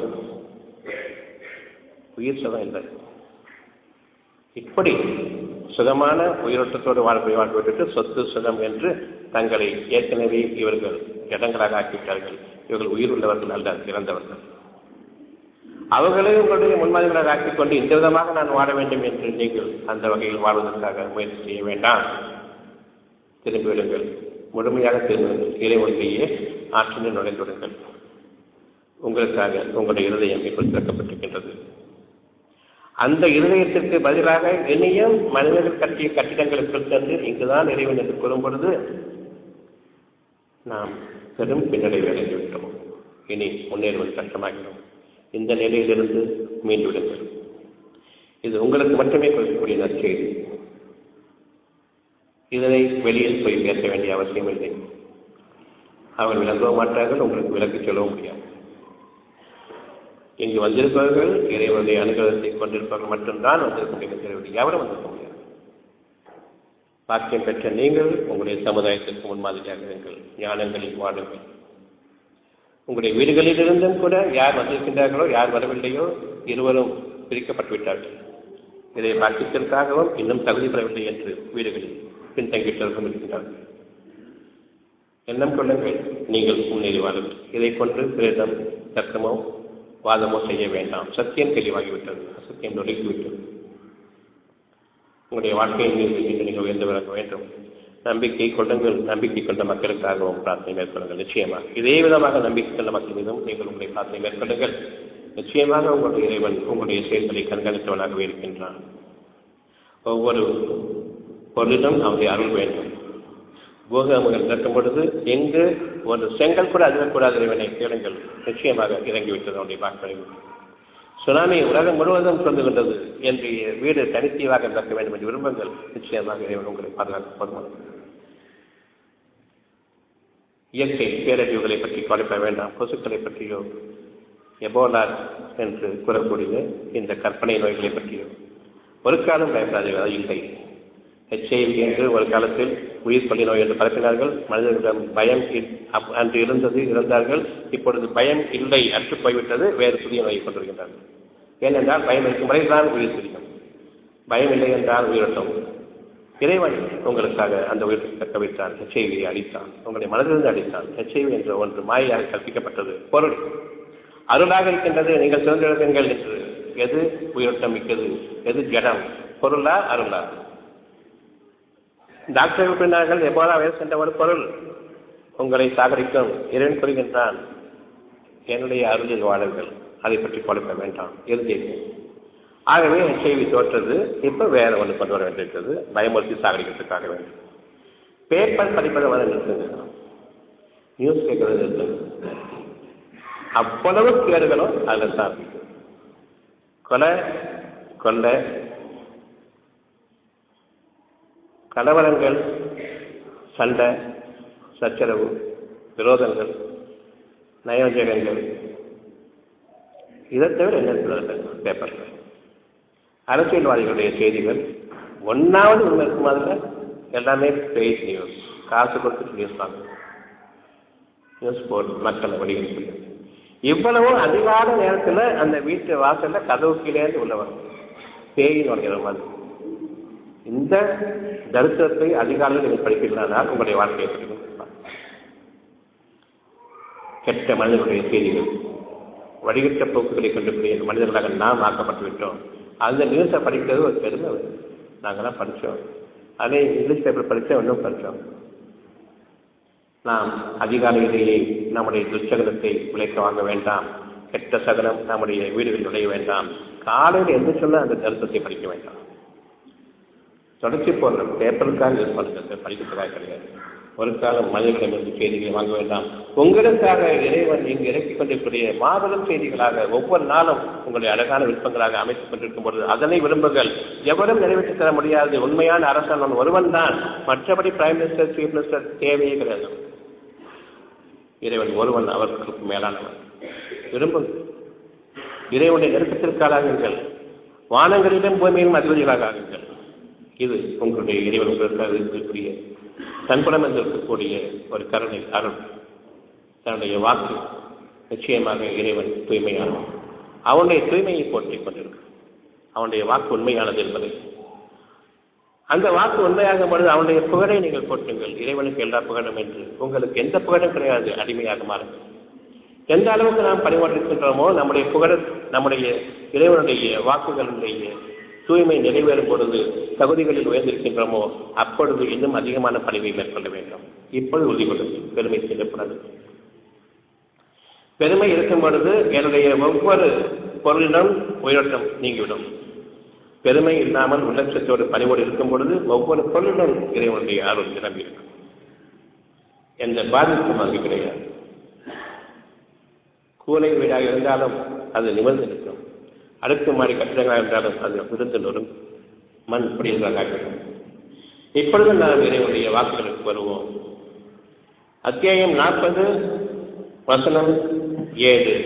உயிர் சுகம் இல்லை இப்படி சுகமான உயிரோட்டத்தோடு வாழ்க்கை வாழ்க்கை விட்டுட்டு சொத்து சுகம் என்று தங்களை ஏற்கனவே இவர்கள் இடங்களாக ஆக்கிவிட்டார்கள் இவர்கள் உயிர் உள்ளவர்கள் அல்ல இறந்தவர்கள் அவர்களே உங்களுடைய முன்மாதிரிகளாக ஆக்கிக் கொண்டு இந்த விதமாக நான் வாழ வேண்டும் என்று நீங்கள் அந்த வகையில் வாழ்வதற்காக முயற்சி செய்ய வேண்டாம் திரும்பிவிடுங்கள் முழுமையாக திரும்புங்கள் இறைவனுடைய ஆற்றினில் நுழைந்துவிடுங்கள் உங்களுக்காக உங்களுடைய இருதயம் இப்படி திறக்கப்பட்டிருக்கின்றது அந்த இருதயத்திற்கு பதிலாக இனியும் மனிதர்கள் கட்டிய கட்டிடங்களுக்குள் சென்று இங்குதான் இறைவன் என்று கூறும் பொழுது நாம் பெரும் பின்னடைவு அடைந்துவிட்டோம் இனி முன்னேறுவது கஷ்டமாகிறோம் இந்த நிலையிலிருந்து மீண்டு விடுங்கள் இது உங்களுக்கு மட்டுமே கொடுக்கக்கூடிய நற்செய்தி இதனை வெளியில் போய் பேச வேண்டிய அவசியம் இல்லை அவர்கள் விளங்கவும் மாட்டார்கள் உங்களுக்கு விளக்கி சொல்லவும் முடியாது இங்கு வந்திருப்பவர்கள் இறைவனுடைய அனுகிரகத்தை கொண்டிருப்பவர்கள் மட்டும்தான் வந்திருக்க முடியும் எவரும் வந்திருக்க முடியாது பாக்கியம் பெற்ற நீங்கள் உங்களுடைய சமுதாயத்திற்கு முன்மாதிரியாக இருங்கள் ஞானங்களில் வாடுங்கள் உங்களுடைய வீடுகளிலிருந்தும் கூட யார் வந்திருக்கின்றார்களோ யார் வரவில்லையோ இருவரும் பிரிக்கப்பட்டு விட்டார்கள் இதை பாக்கியத்திற்காகவும் இன்னும் தகுதி பெறவில்லை என்று வீடுகளில் பின்தங்கிட்டவர்களும் இருக்கின்றார்கள் எண்ணம் கொள்ளுங்கள் நீங்கள் முன்னேறி வாருங்கள் இதை கொண்டு பிறரிடம் தர்க்கமோ வாதமோ செய்ய வேண்டாம் சத்தியம் தெளிவாகிவிட்டது சத்தியம் நொறுக்கிவிட்டது உங்களுடைய வாழ்க்கையின் மீது இன்று நீங்கள் உயர்ந்து விளங்க வேண்டும் நம்பிக்கை கொள்ளுங்கள் நம்பிக்கை கொண்ட மக்களுக்காகவும் பிரார்த்தனை மேற்கொள்ளுங்கள் நிச்சயமாக இதே விதமாக நம்பிக்கை கொண்ட மக்கள் மீதும் நீங்கள் உங்களுடைய பிரார்த்தனை மேற்கொள்ளுங்கள் நிச்சயமாக உங்களுடைய இறைவன் உங்களுடைய செயல்களை கண்காணித்தவனாகவே இருக்கின்றான் ஒவ்வொரு பொருளிலும் அவருடைய அருள் வேண்டும் பூகமுகள் நடக்கும் பொழுது எங்கு ஒரு செங்கல் கூட அதிரக்கூடாத இறைவனை கேளுங்கள் நிச்சயமாக இறங்கிவிட்டது அவருடைய வாக்களிவு சுனாமி உலகம் முழுவதும் சொந்து கொண்டது என்று வீடு தனித்தீவாக நடக்க வேண்டும் என்று விரும்புங்கள் நிச்சயமாக இறைவன் உங்களை பாதுகாக்கப்படுவார் இயற்கை பேரழிவுகளை பற்றி கவலைப்பட வேண்டாம் கொசுக்களை பற்றியோ எபோலா என்று கூறக்கூடிய இந்த கற்பனை நோய்களை பற்றியோ ஒரு காலம் பயப்படாதீர்கள் அது இல்லை ஹெச்ஐவி என்று ஒரு காலத்தில் உயிர் பள்ளி நோய் என்று பரப்பினார்கள் மனிதர்களிடம் பயம் அன்று இருந்தது இருந்தார்கள் இப்பொழுது பயம் இல்லை அற்று போய்விட்டது வேறு புதிய நோயை கொண்டிருக்கின்றார்கள் ஏனென்றால் பயம் இருக்கும் வரைதான் உயிர் பிடிக்கும் பயம் இல்லை என்றால் உயிரோட்டம் இறைவன் உங்களுக்காக அந்த உயிரை தக்க வைத்தான் ஹெச்ஐவியை அளித்தான் உங்களை மனதிலிருந்து அளித்தான் ஹெச்ஐவி என்ற ஒன்று மாயாக கற்பிக்கப்பட்டது பொருள் அருளாக இருக்கின்றது நீங்கள் சுதந்திரங்கள் என்று எது உயிரோட்டம் மிக்கது எது ஜடம் பொருளா அருளா டாக்டர்கள் பின்னார்கள் எபோலா வைரஸ் என்ற ஒரு பொருள் உங்களை சாகரிக்கும் இறைவன் கூறுகின்றான் என்னுடைய அருளில் வாழுங்கள் அதை பற்றி குழப்ப வேண்டாம் இறுதியில் ஆகவே ஹெச்ஐவி தோற்றது இப்போ வேற ஒன்று கொண்டு வர வேண்டியிருக்கிறது பயமுறுத்தி சாகரிக்கிறதுக்காக வேண்டும் பேப்பர் படிப்பதை வர நிறுத்துங்க நியூஸ் கேட்கறது நிறுத்துங்க அவ்வளவு கேடுகளும் அதில் தான் கொலை கொள்ளை கலவரங்கள் சண்டை சச்சரவு விரோதங்கள் நயோஜகங்கள் இதை தவிர என்ன பேப்பர்கள் அரசியல்வாதிகளுடைய செய்திகள் ஒன்றாவது உண்மை இருக்கும் அதில் எல்லாமே பெய்ட் நியூஸ் காசு கொடுத்து நியூஸ் வாங்க நியூஸ் போர்டு மக்களை வடிவமைப்பு இவ்வளவு அதிகால நேரத்தில் அந்த வீட்டு வாசல்ல கதவு கீழே உள்ளவர் பேய் நுழைகிற மாதிரி இந்த தரிசனத்தை அதிகாலையில் நீங்கள் படிக்கிறீர்களானால் உங்களுடைய வாழ்க்கையை படிக்கும் கெட்ட மனிதர்களுடைய செய்திகள் வடிகட்ட போக்குகளை கொண்டு மனிதர்களாக நாம் ஆக்கப்பட்டு விட்டோம் அந்த நியூஸை படிக்கிறது ஒரு பெருமை நாங்களாம் படித்தோம் அதே இங்கிலீஷ் பேப்பர் படித்தா இன்னும் படித்தோம் நாம் அதிகாலையிலேயே நம்முடைய துச்சகலத்தை விலைக்க வாங்க வேண்டாம் கெட்ட சகலம் நம்முடைய வீடுகளில் நுழைய வேண்டாம் காலையில் எந்த சொல்ல அந்த தரிசனத்தை படிக்க வேண்டாம் தொடர்ச்சி போடுற பேப்பருக்காக யூஸ் பண்ணுறது படிக்கிறதுக்காக கிடையாது ஒரு காலம் மனிதர்களிடமிருந்து செய்திகளை வாங்க வேண்டாம் உங்களுக்காக இறைவன் இங்கு இறக்கிக் கொண்டிருக்கூடிய மாபெரும் செய்திகளாக ஒவ்வொரு நாளும் உங்களுடைய அழகான விருப்பங்களாக அமைத்துக் கொண்டிருக்கும் பொழுது அதனை விரும்புங்கள் எவரும் நிறைவேற்றித் தர முடியாது உண்மையான அரசாங்கம் ஒருவன் தான் மற்றபடி பிரைம் மினிஸ்டர் சீஃப் மினிஸ்டர் தேவையே கிடையாது இறைவன் ஒருவன் அவர்களுக்கு மேலானவன் விரும்புங்கள் இறைவனுடைய நெருக்கத்திற்காளாகுங்கள் வானங்களிலும் பூமியிலும் அதிபதிகளாக ஆகுங்கள் இது உங்களுடைய இறைவன் உங்களுக்காக இருக்கக்கூடிய தன்புலம் இருக்கக்கூடிய ஒரு கருணை அருள் தன்னுடைய வாக்கு நிச்சயமாக இறைவன் தூய்மையானவன் அவனுடைய தூய்மையை போற்றிக் கொண்டிருக்கிறான் அவனுடைய வாக்கு உண்மையானது என்பதை அந்த வாக்கு உண்மையாகும் பொழுது அவனுடைய புகழை நீங்கள் போட்டுங்கள் இறைவனுக்கு எல்லா புகழும் என்று உங்களுக்கு எந்த புகழும் கிடையாது அடிமையாக மாறுங்கள் எந்த அளவுக்கு நாம் பணிமாற்றிருக்கின்றோமோ நம்முடைய புகழ் நம்முடைய இறைவனுடைய வாக்குகளுடைய தூய்மை நிறைவேறும் பொழுது தகுதிகளில் உயர்ந்திருக்கின்றோமோ அப்பொழுது இன்னும் அதிகமான பணிவை மேற்கொள்ள வேண்டும் இப்பொழுது உறுதி கொள்ளுங்கள் பெருமை செய்யப்படாது பெருமை இருக்கும் பொழுது என்னுடைய ஒவ்வொரு பொருளிடம் உயிரோட்டம் நீங்கிவிடும் பெருமை இல்லாமல் உள்ளட்சத்தோடு பணிவோடு இருக்கும் பொழுது ஒவ்வொரு பொருளிடம் இறைவனுடைய அருள் நிரம்பி இருக்கும் எந்த பாதிப்பும் அங்கு கிடையாது கூரை வீடாக இருந்தாலும் அது நிமிர்ந்து நிற்கும் அடுக்கு மாடி கட்டிடங்களாக இருந்தாலும் அது விருந்து நொறும் மண் பிடிந்ததாக இப்பொழுது நாம் இறைவனுடைய வாக்குகளுக்கு வருவோம் அத்தியாயம் நாற்பது வசனம் ஏழு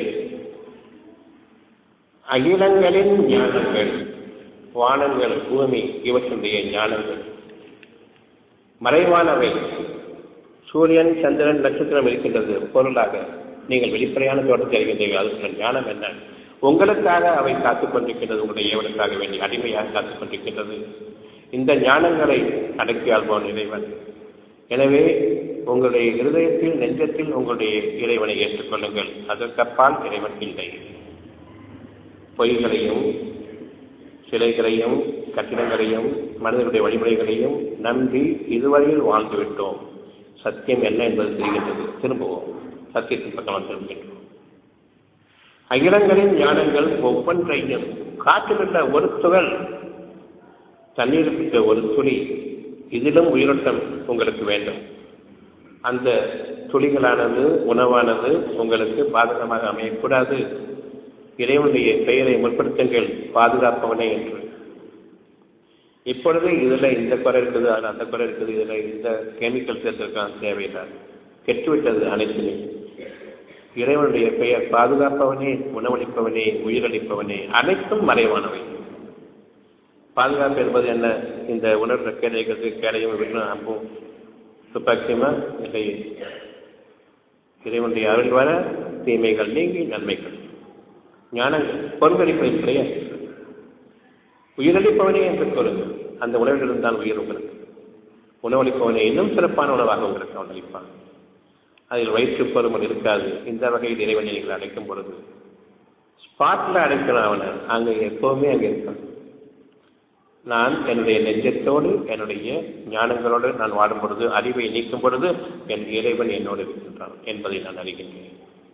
அகிலங்களின் ஞானங்கள் வானங்கள் பூமி இவற்றுடைய ஞானங்கள் மறைவானவை சூரியன் சந்திரன் நட்சத்திரம் இருக்கின்றது பொருளாக நீங்கள் வெளிப்படையான தோட்டத்தை அறிகின்றீர்கள் அதுக்குள்ள ஞானம் என்ன உங்களுக்காக அவை காத்துக் கொண்டிருக்கின்றது உங்களுடைய ஏவனுக்காக வேண்டிய அடிமையாக காத்துக் கொண்டிருக்கின்றது இந்த ஞானங்களை அடக்கி ஆள்பவன் இறைவன் எனவே உங்களுடைய இருதயத்தில் நெஞ்சத்தில் உங்களுடைய இறைவனை ஏற்றுக்கொள்ளுங்கள் அதற்கப்பால் இறைவன் இல்லை பொய்களையும் சிலைகளையும் கட்டிடங்களையும் மனிதனுடைய வழிமுறைகளையும் நம்பி இதுவரையில் வாழ்ந்து விட்டோம் சத்தியம் என்ன என்பது தெரிகின்றது திரும்புவோம் சத்தியத்தின் பக்கம் திரும்புகின்றோம் அகிலங்களின் ஞானங்கள் ஒவ்வொன்றையும் காற்றிலுள்ள ஒரு துகள் தண்ணீருக்கு ஒரு துளி இதிலும் உயிரோட்டம் உங்களுக்கு வேண்டும் அந்த துளிகளானது உணவானது உங்களுக்கு பாதகமாக அமையக்கூடாது இறைவனுடைய பெயரை முற்படுத்துங்கள் பாதுகாப்பவனே என்று இப்பொழுது இதில் இந்த குறை இருக்குது அதில் அந்த குறை இருக்குது இதில் இந்த கெமிக்கல் சேர்த்திருக்கான் தேவையில்லை கெட்டுவிட்டது அனைத்துமே இறைவனுடைய பெயர் பாதுகாப்பவனே உணவளிப்பவனே உயிரளிப்பவனே அனைத்தும் மறைவானவை பாதுகாப்பு என்பது என்ன இந்த உணர்வு கேடைகளுக்கு கேடையும் விடணும் அம்பும் துப்பாக்கியமா இல்லை இறைவனுடைய அருள் வர தீமைகள் நீங்கி நன்மைகள் ஞானங்கள் பொருளளிப்பதில் கிடையாது உயிரளிப்பவனே என்று சொல்லுங்கள் அந்த உணவில் இருந்தால் உயிர் உங்களுக்கு உணவளிப்பவனே இன்னும் சிறப்பான உணவாக உங்களுக்கு அவன் அளிப்பான் அதில் வயிற்று பொறுமல் இருக்காது இந்த வகையில் இறைவனை நீங்கள் அழைக்கும் பொழுது ஸ்பாட்டில் அழைக்கணும் அவனை அங்கே எப்போவுமே அங்கே இருக்கான் நான் என்னுடைய நெஞ்சத்தோடு என்னுடைய ஞானங்களோடு நான் வாடும் பொழுது அறிவை நீக்கும் பொழுது என் இறைவன் என்னோடு இருக்கின்றான் என்பதை நான் அறிகின்றேன்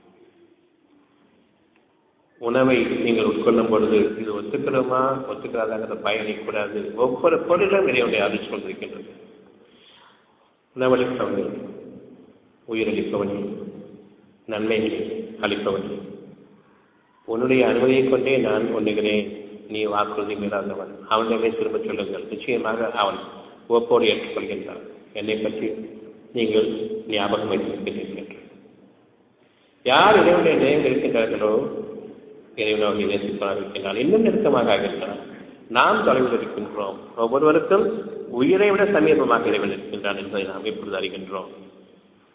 உணவை நீங்கள் உட்கொள்ளும் பொழுது இது ஒத்துக்கிறோமா ஒத்துக்கிறாதாங்கிற பயணிக்கூடாது ஒவ்வொரு பொருளும் இறைவனுடைய அருள் கொண்டிருக்கின்றது உணவளிப்பவனே உயிரளிப்பவனே நன்மைகளை அளிப்பவனே உன்னுடைய அனுமதியை கொண்டே நான் ஒண்ணுகிறேன் நீ வாக்குறுதி மீறாதவன் அவனிடமே திரும்ப சொல்லுங்கள் நிச்சயமாக அவன் ஒப்போடு ஏற்றுக்கொள்கின்றான் என்னை பற்றி நீங்கள் ஞாபகம் வைத்திருக்கிறீர்கள் என்று யார் இறைவனுடைய நினைவு இருக்கின்றார்களோ இறைவனோடு நேசிப்பதாக இருக்கின்றான் இன்னும் நெருக்கமாக ஆகின்றான் நாம் தொலைவில் இருக்கின்றோம் ஒவ்வொருவருக்கும் உயிரை விட சமீபமாக இறைவன் இருக்கின்றான் என்பதை நாம் இப்பொழுது அறிகின்றோம்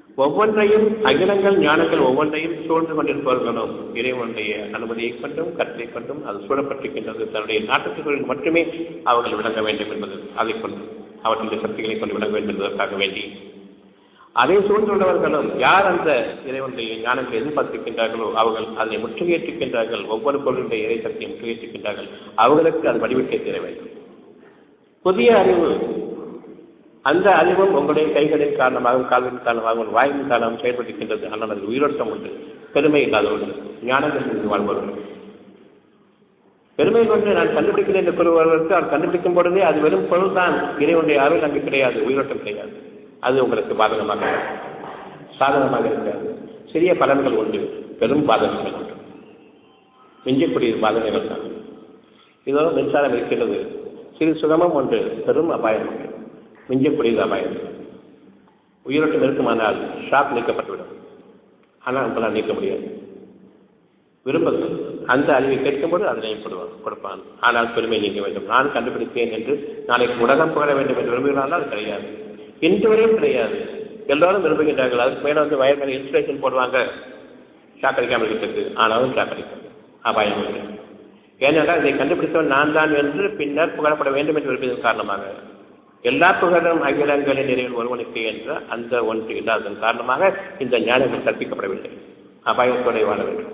ஒவ்வொன்றையும் அகிலங்கள் ஞானங்கள் ஒவ்வொன்றையும் சூழ்ந்து கொண்டிருப்பவர்களும் இறைவனுடைய அனுமதியை கொண்டும் கருத்தை கொண்டும் அது சூழப்பட்டிருக்கின்றது தன்னுடைய நாட்டுக்குள் மட்டுமே அவர்கள் விளங்க வேண்டும் என்பது அதை கொண்டு அவர்களுடைய சக்திகளை கொண்டு விளங்க வேண்டும் என்பதற்காக வேண்டி அதை சூழ்ந்துள்ளவர்களும் யார் அந்த இறைவனுடைய ஞானத்தை எதிர்பார்த்திருக்கின்றார்களோ அவர்கள் அதை முற்றுகையிட்டிருக்கின்றார்கள் ஒவ்வொரு பொருளுடைய இறை சக்தியை முற்றுகையிட்டிருக்கின்றார்கள் அவர்களுக்கு அது வடிவத்தை தர வேண்டும் புதிய அறிவு அந்த அறிவும் உங்களுடைய கைகளின் காரணமாகவும் கால்களின் காரணமாகவும் வாயின் காரணமாக செயல்படுகின்றது ஆனால் அது உயிரோட்டம் உண்டு பெருமை இல்லாதவர்கள் ஞானங்கள் இருந்து வாழ்பவர்கள் பெருமை கொண்டு நான் கண்டுபிடிக்கிறேன் என்று கூறுபவர்களுக்கு அவர் கண்டுபிடிக்கும் பொழுதே அது வெறும் பொருள் தான் இறைவனுடைய அருள் அங்கு கிடையாது உயிரோட்டம் கிடையாது அது உங்களுக்கு பாதகமாக சாதகமாக இருக்காது சிறிய பலன்கள் உண்டு பெரும் பாதகங்கள் உண்டு மிஞ்சக்கூடிய பாதகங்கள் தான் இதோ மின்சாரம் இருக்கிறது சிறு சுகமும் ஒன்று பெரும் அபாயம் உண்டு மிஞ்சக்கூடியது அபாயம் உயிரோட்டம் இருக்குமானால் ஷாக் நீக்கப்பட்டுவிடும் ஆனால் உங்களால் நீக்க முடியாது விரும்புங்கள் அந்த அறிவை கேட்கும்போது அதனை கொடுவான் கொடுப்பான் ஆனால் பெருமை நீங்க வேண்டும் நான் கண்டுபிடித்தேன் என்று நாளைக்கு உலகம் புகழ வேண்டும் என்று விரும்புகிறார்கள் அது கிடையாது இன்று வரையும் கிடையாது எல்லோரும் விரும்புகின்றார்கள் அதுக்கு மேலே வந்து வயர் மேலே இன்ஸ்பிரேஷன் போடுவாங்க ஷாக் அடிக்காமல் இருக்கிறது ஆனாலும் ஷாக் அடிக்கும் அபாயம் இல்லை ஏனென்றால் இதை கண்டுபிடித்தவன் நான் தான் என்று பின்னர் புகழப்பட வேண்டும் என்று விரும்பியதன் காரணமாக எல்லா புகழும் அகிலங்களின் நிறைவில் ஒருவனுக்கு என்ற அந்த ஒன்று இல்லாததன் காரணமாக இந்த ஞானங்கள் கற்பிக்கப்படவில்லை அபாயத்தோടെ வாழ வேண்டும்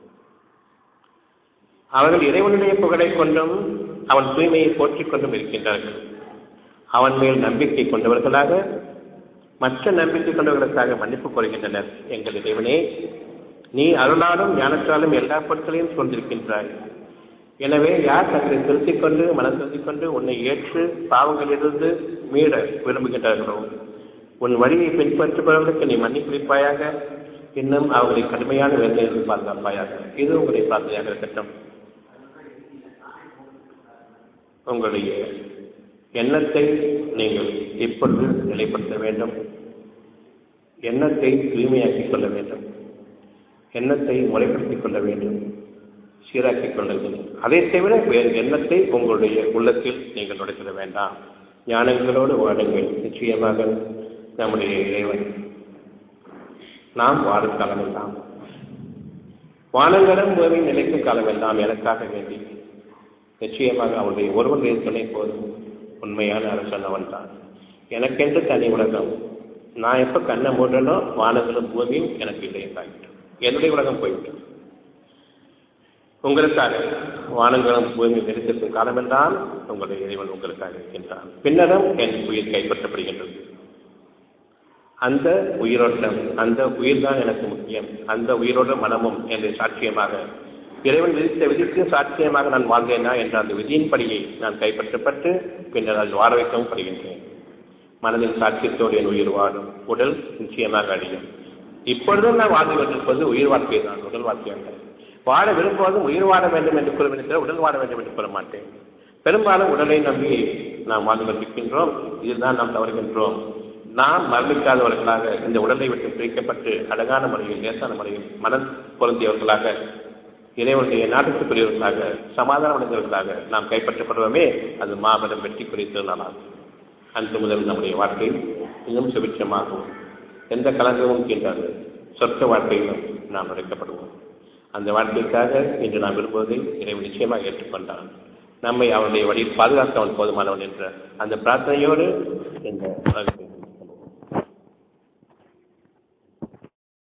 அவர்கள் இறைவனுடைய புகழை கொண்டும் அவன் தூய்மையை போற்றிக் கொண்டும் இருக்கின்றார்கள் அவன் மேல் நம்பிக்கை கொண்டவர்களாக மற்ற நம்பிக்கை கொண்டவர்களுக்காக மன்னிப்பு கோருகின்றனர் எங்கள் இறைவனே நீ அருளாலும் ஞானத்தாலும் எல்லா பொருட்களையும் சூழ்ந்திருக்கின்றாய் எனவே யார் தங்களை திருத்திக் கொண்டு மனம் திருத்திக் கொண்டு உன்னை ஏற்று பாவங்களிலிருந்து மீட விரும்புகின்றார்களோ உன் வழியை பின்பற்றுபவர்களுக்கு நீ மன்னிப்பிப்பாயாக இன்னும் அவர்களை கடுமையான வேலையிலிருந்து பாதுகாப்பாயாக இது உங்களுடைய பிரார்த்தனையாக இருக்கட்டும் உங்களுடைய எண்ணத்தை நீங்கள் இப்பொழுது நிலைப்படுத்த வேண்டும் எண்ணத்தை தூய்மையாக்கிக் கொள்ள வேண்டும் எண்ணத்தை முறைப்படுத்திக் கொள்ள வேண்டும் சீராக்கிக் கொள்ளுங்கள் அதை தவிர வேறு எண்ணத்தை உங்களுடைய உள்ளத்தில் நீங்கள் நுழைத்திட வேண்டாம் ஞானங்களோடு வாடுங்கள் நிச்சயமாக நம்முடைய இறைவன் நாம் வாழும் காலமெல்லாம் வானங்களும் பூமி நிலைக்கும் காலமெல்லாம் எனக்காக வேண்டி நிச்சயமாக அவனுடைய ஒருவனுடைய துணை போதும் உண்மையான அரசன் அவன் தான் எனக்கென்று தனி உலகம் நான் எப்போ கண்ணை மூடனோ வானங்களும் பூமியும் எனக்கு இல்லை என்றாகிட்டோம் என்னுடைய உலகம் போய்விட்டது உங்களுக்காக வானங்களும் பூமி நெருக்கத்தின் காலமெல்லாம் உங்களுடைய இறைவன் உங்களுக்காக இருக்கின்றான் பின்னரும் என் உயிர் கைப்பற்றப்படுகின்றது அந்த உயிரோட்டம் அந்த உயிர் தான் எனக்கு முக்கியம் அந்த உயிரோட மனமும் என்று சாட்சியமாக இறைவன் விதித்த விதிக்கு சாட்சியமாக நான் வாழ்ந்தேனா என்ற அந்த விதியின்படியை நான் கைப்பற்றப்பட்டு பின்னர் அதில் வாழ வைக்கவும் படுகின்றேன் மனதின் சாட்சியத்தோடு என் உயிர் வாழும் உடல் நிச்சயமாக அழியும் இப்பொழுதும் நான் வாழ்ந்து கொண்டிருப்பது உயிர் வாழ்க்கை தான் உடல் வாழ்க்கை அல்ல வாழ விரும்புவதும் உயிர் வாழ வேண்டும் என்று கூறுவதற்கு உடல் வாழ வேண்டும் என்று கூற மாட்டேன் பெரும்பாலும் உடலை நம்பி நாம் வாழ்ந்து கொண்டிருக்கின்றோம் இதுதான் நாம் தவறுகின்றோம் நாம் மரணிக்காதவர்களாக இந்த உடலை விட்டு பிரிக்கப்பட்டு அழகான முறையில் லேசான முறையில் மனம் பொருந்தியவர்களாக இறைவனுடைய நாட்டுக்குரியவர்களாக சமாதானம் அடைந்தவர்களாக நாம் கைப்பற்றப்படுவோமே அது மாபெரும் வெற்றி குறித்த நாளாகும் அன்று முதல் நம்முடைய வாழ்க்கை இன்னும் சுபிட்சமாகும் எந்த கலங்கமும் கின்றது சொர்க்க வாழ்க்கையிலும் நாம் நுழைக்கப்படுவோம் அந்த வாழ்க்கைக்காக இன்று நாம் விரும்புவதை இறைவன் நிச்சயமாக ஏற்றுக்கொண்டான் நம்மை அவனுடைய வழியில் பாதுகாக்க அவன் போதுமானவன் என்ற அந்த பிரார்த்தனையோடு இந்த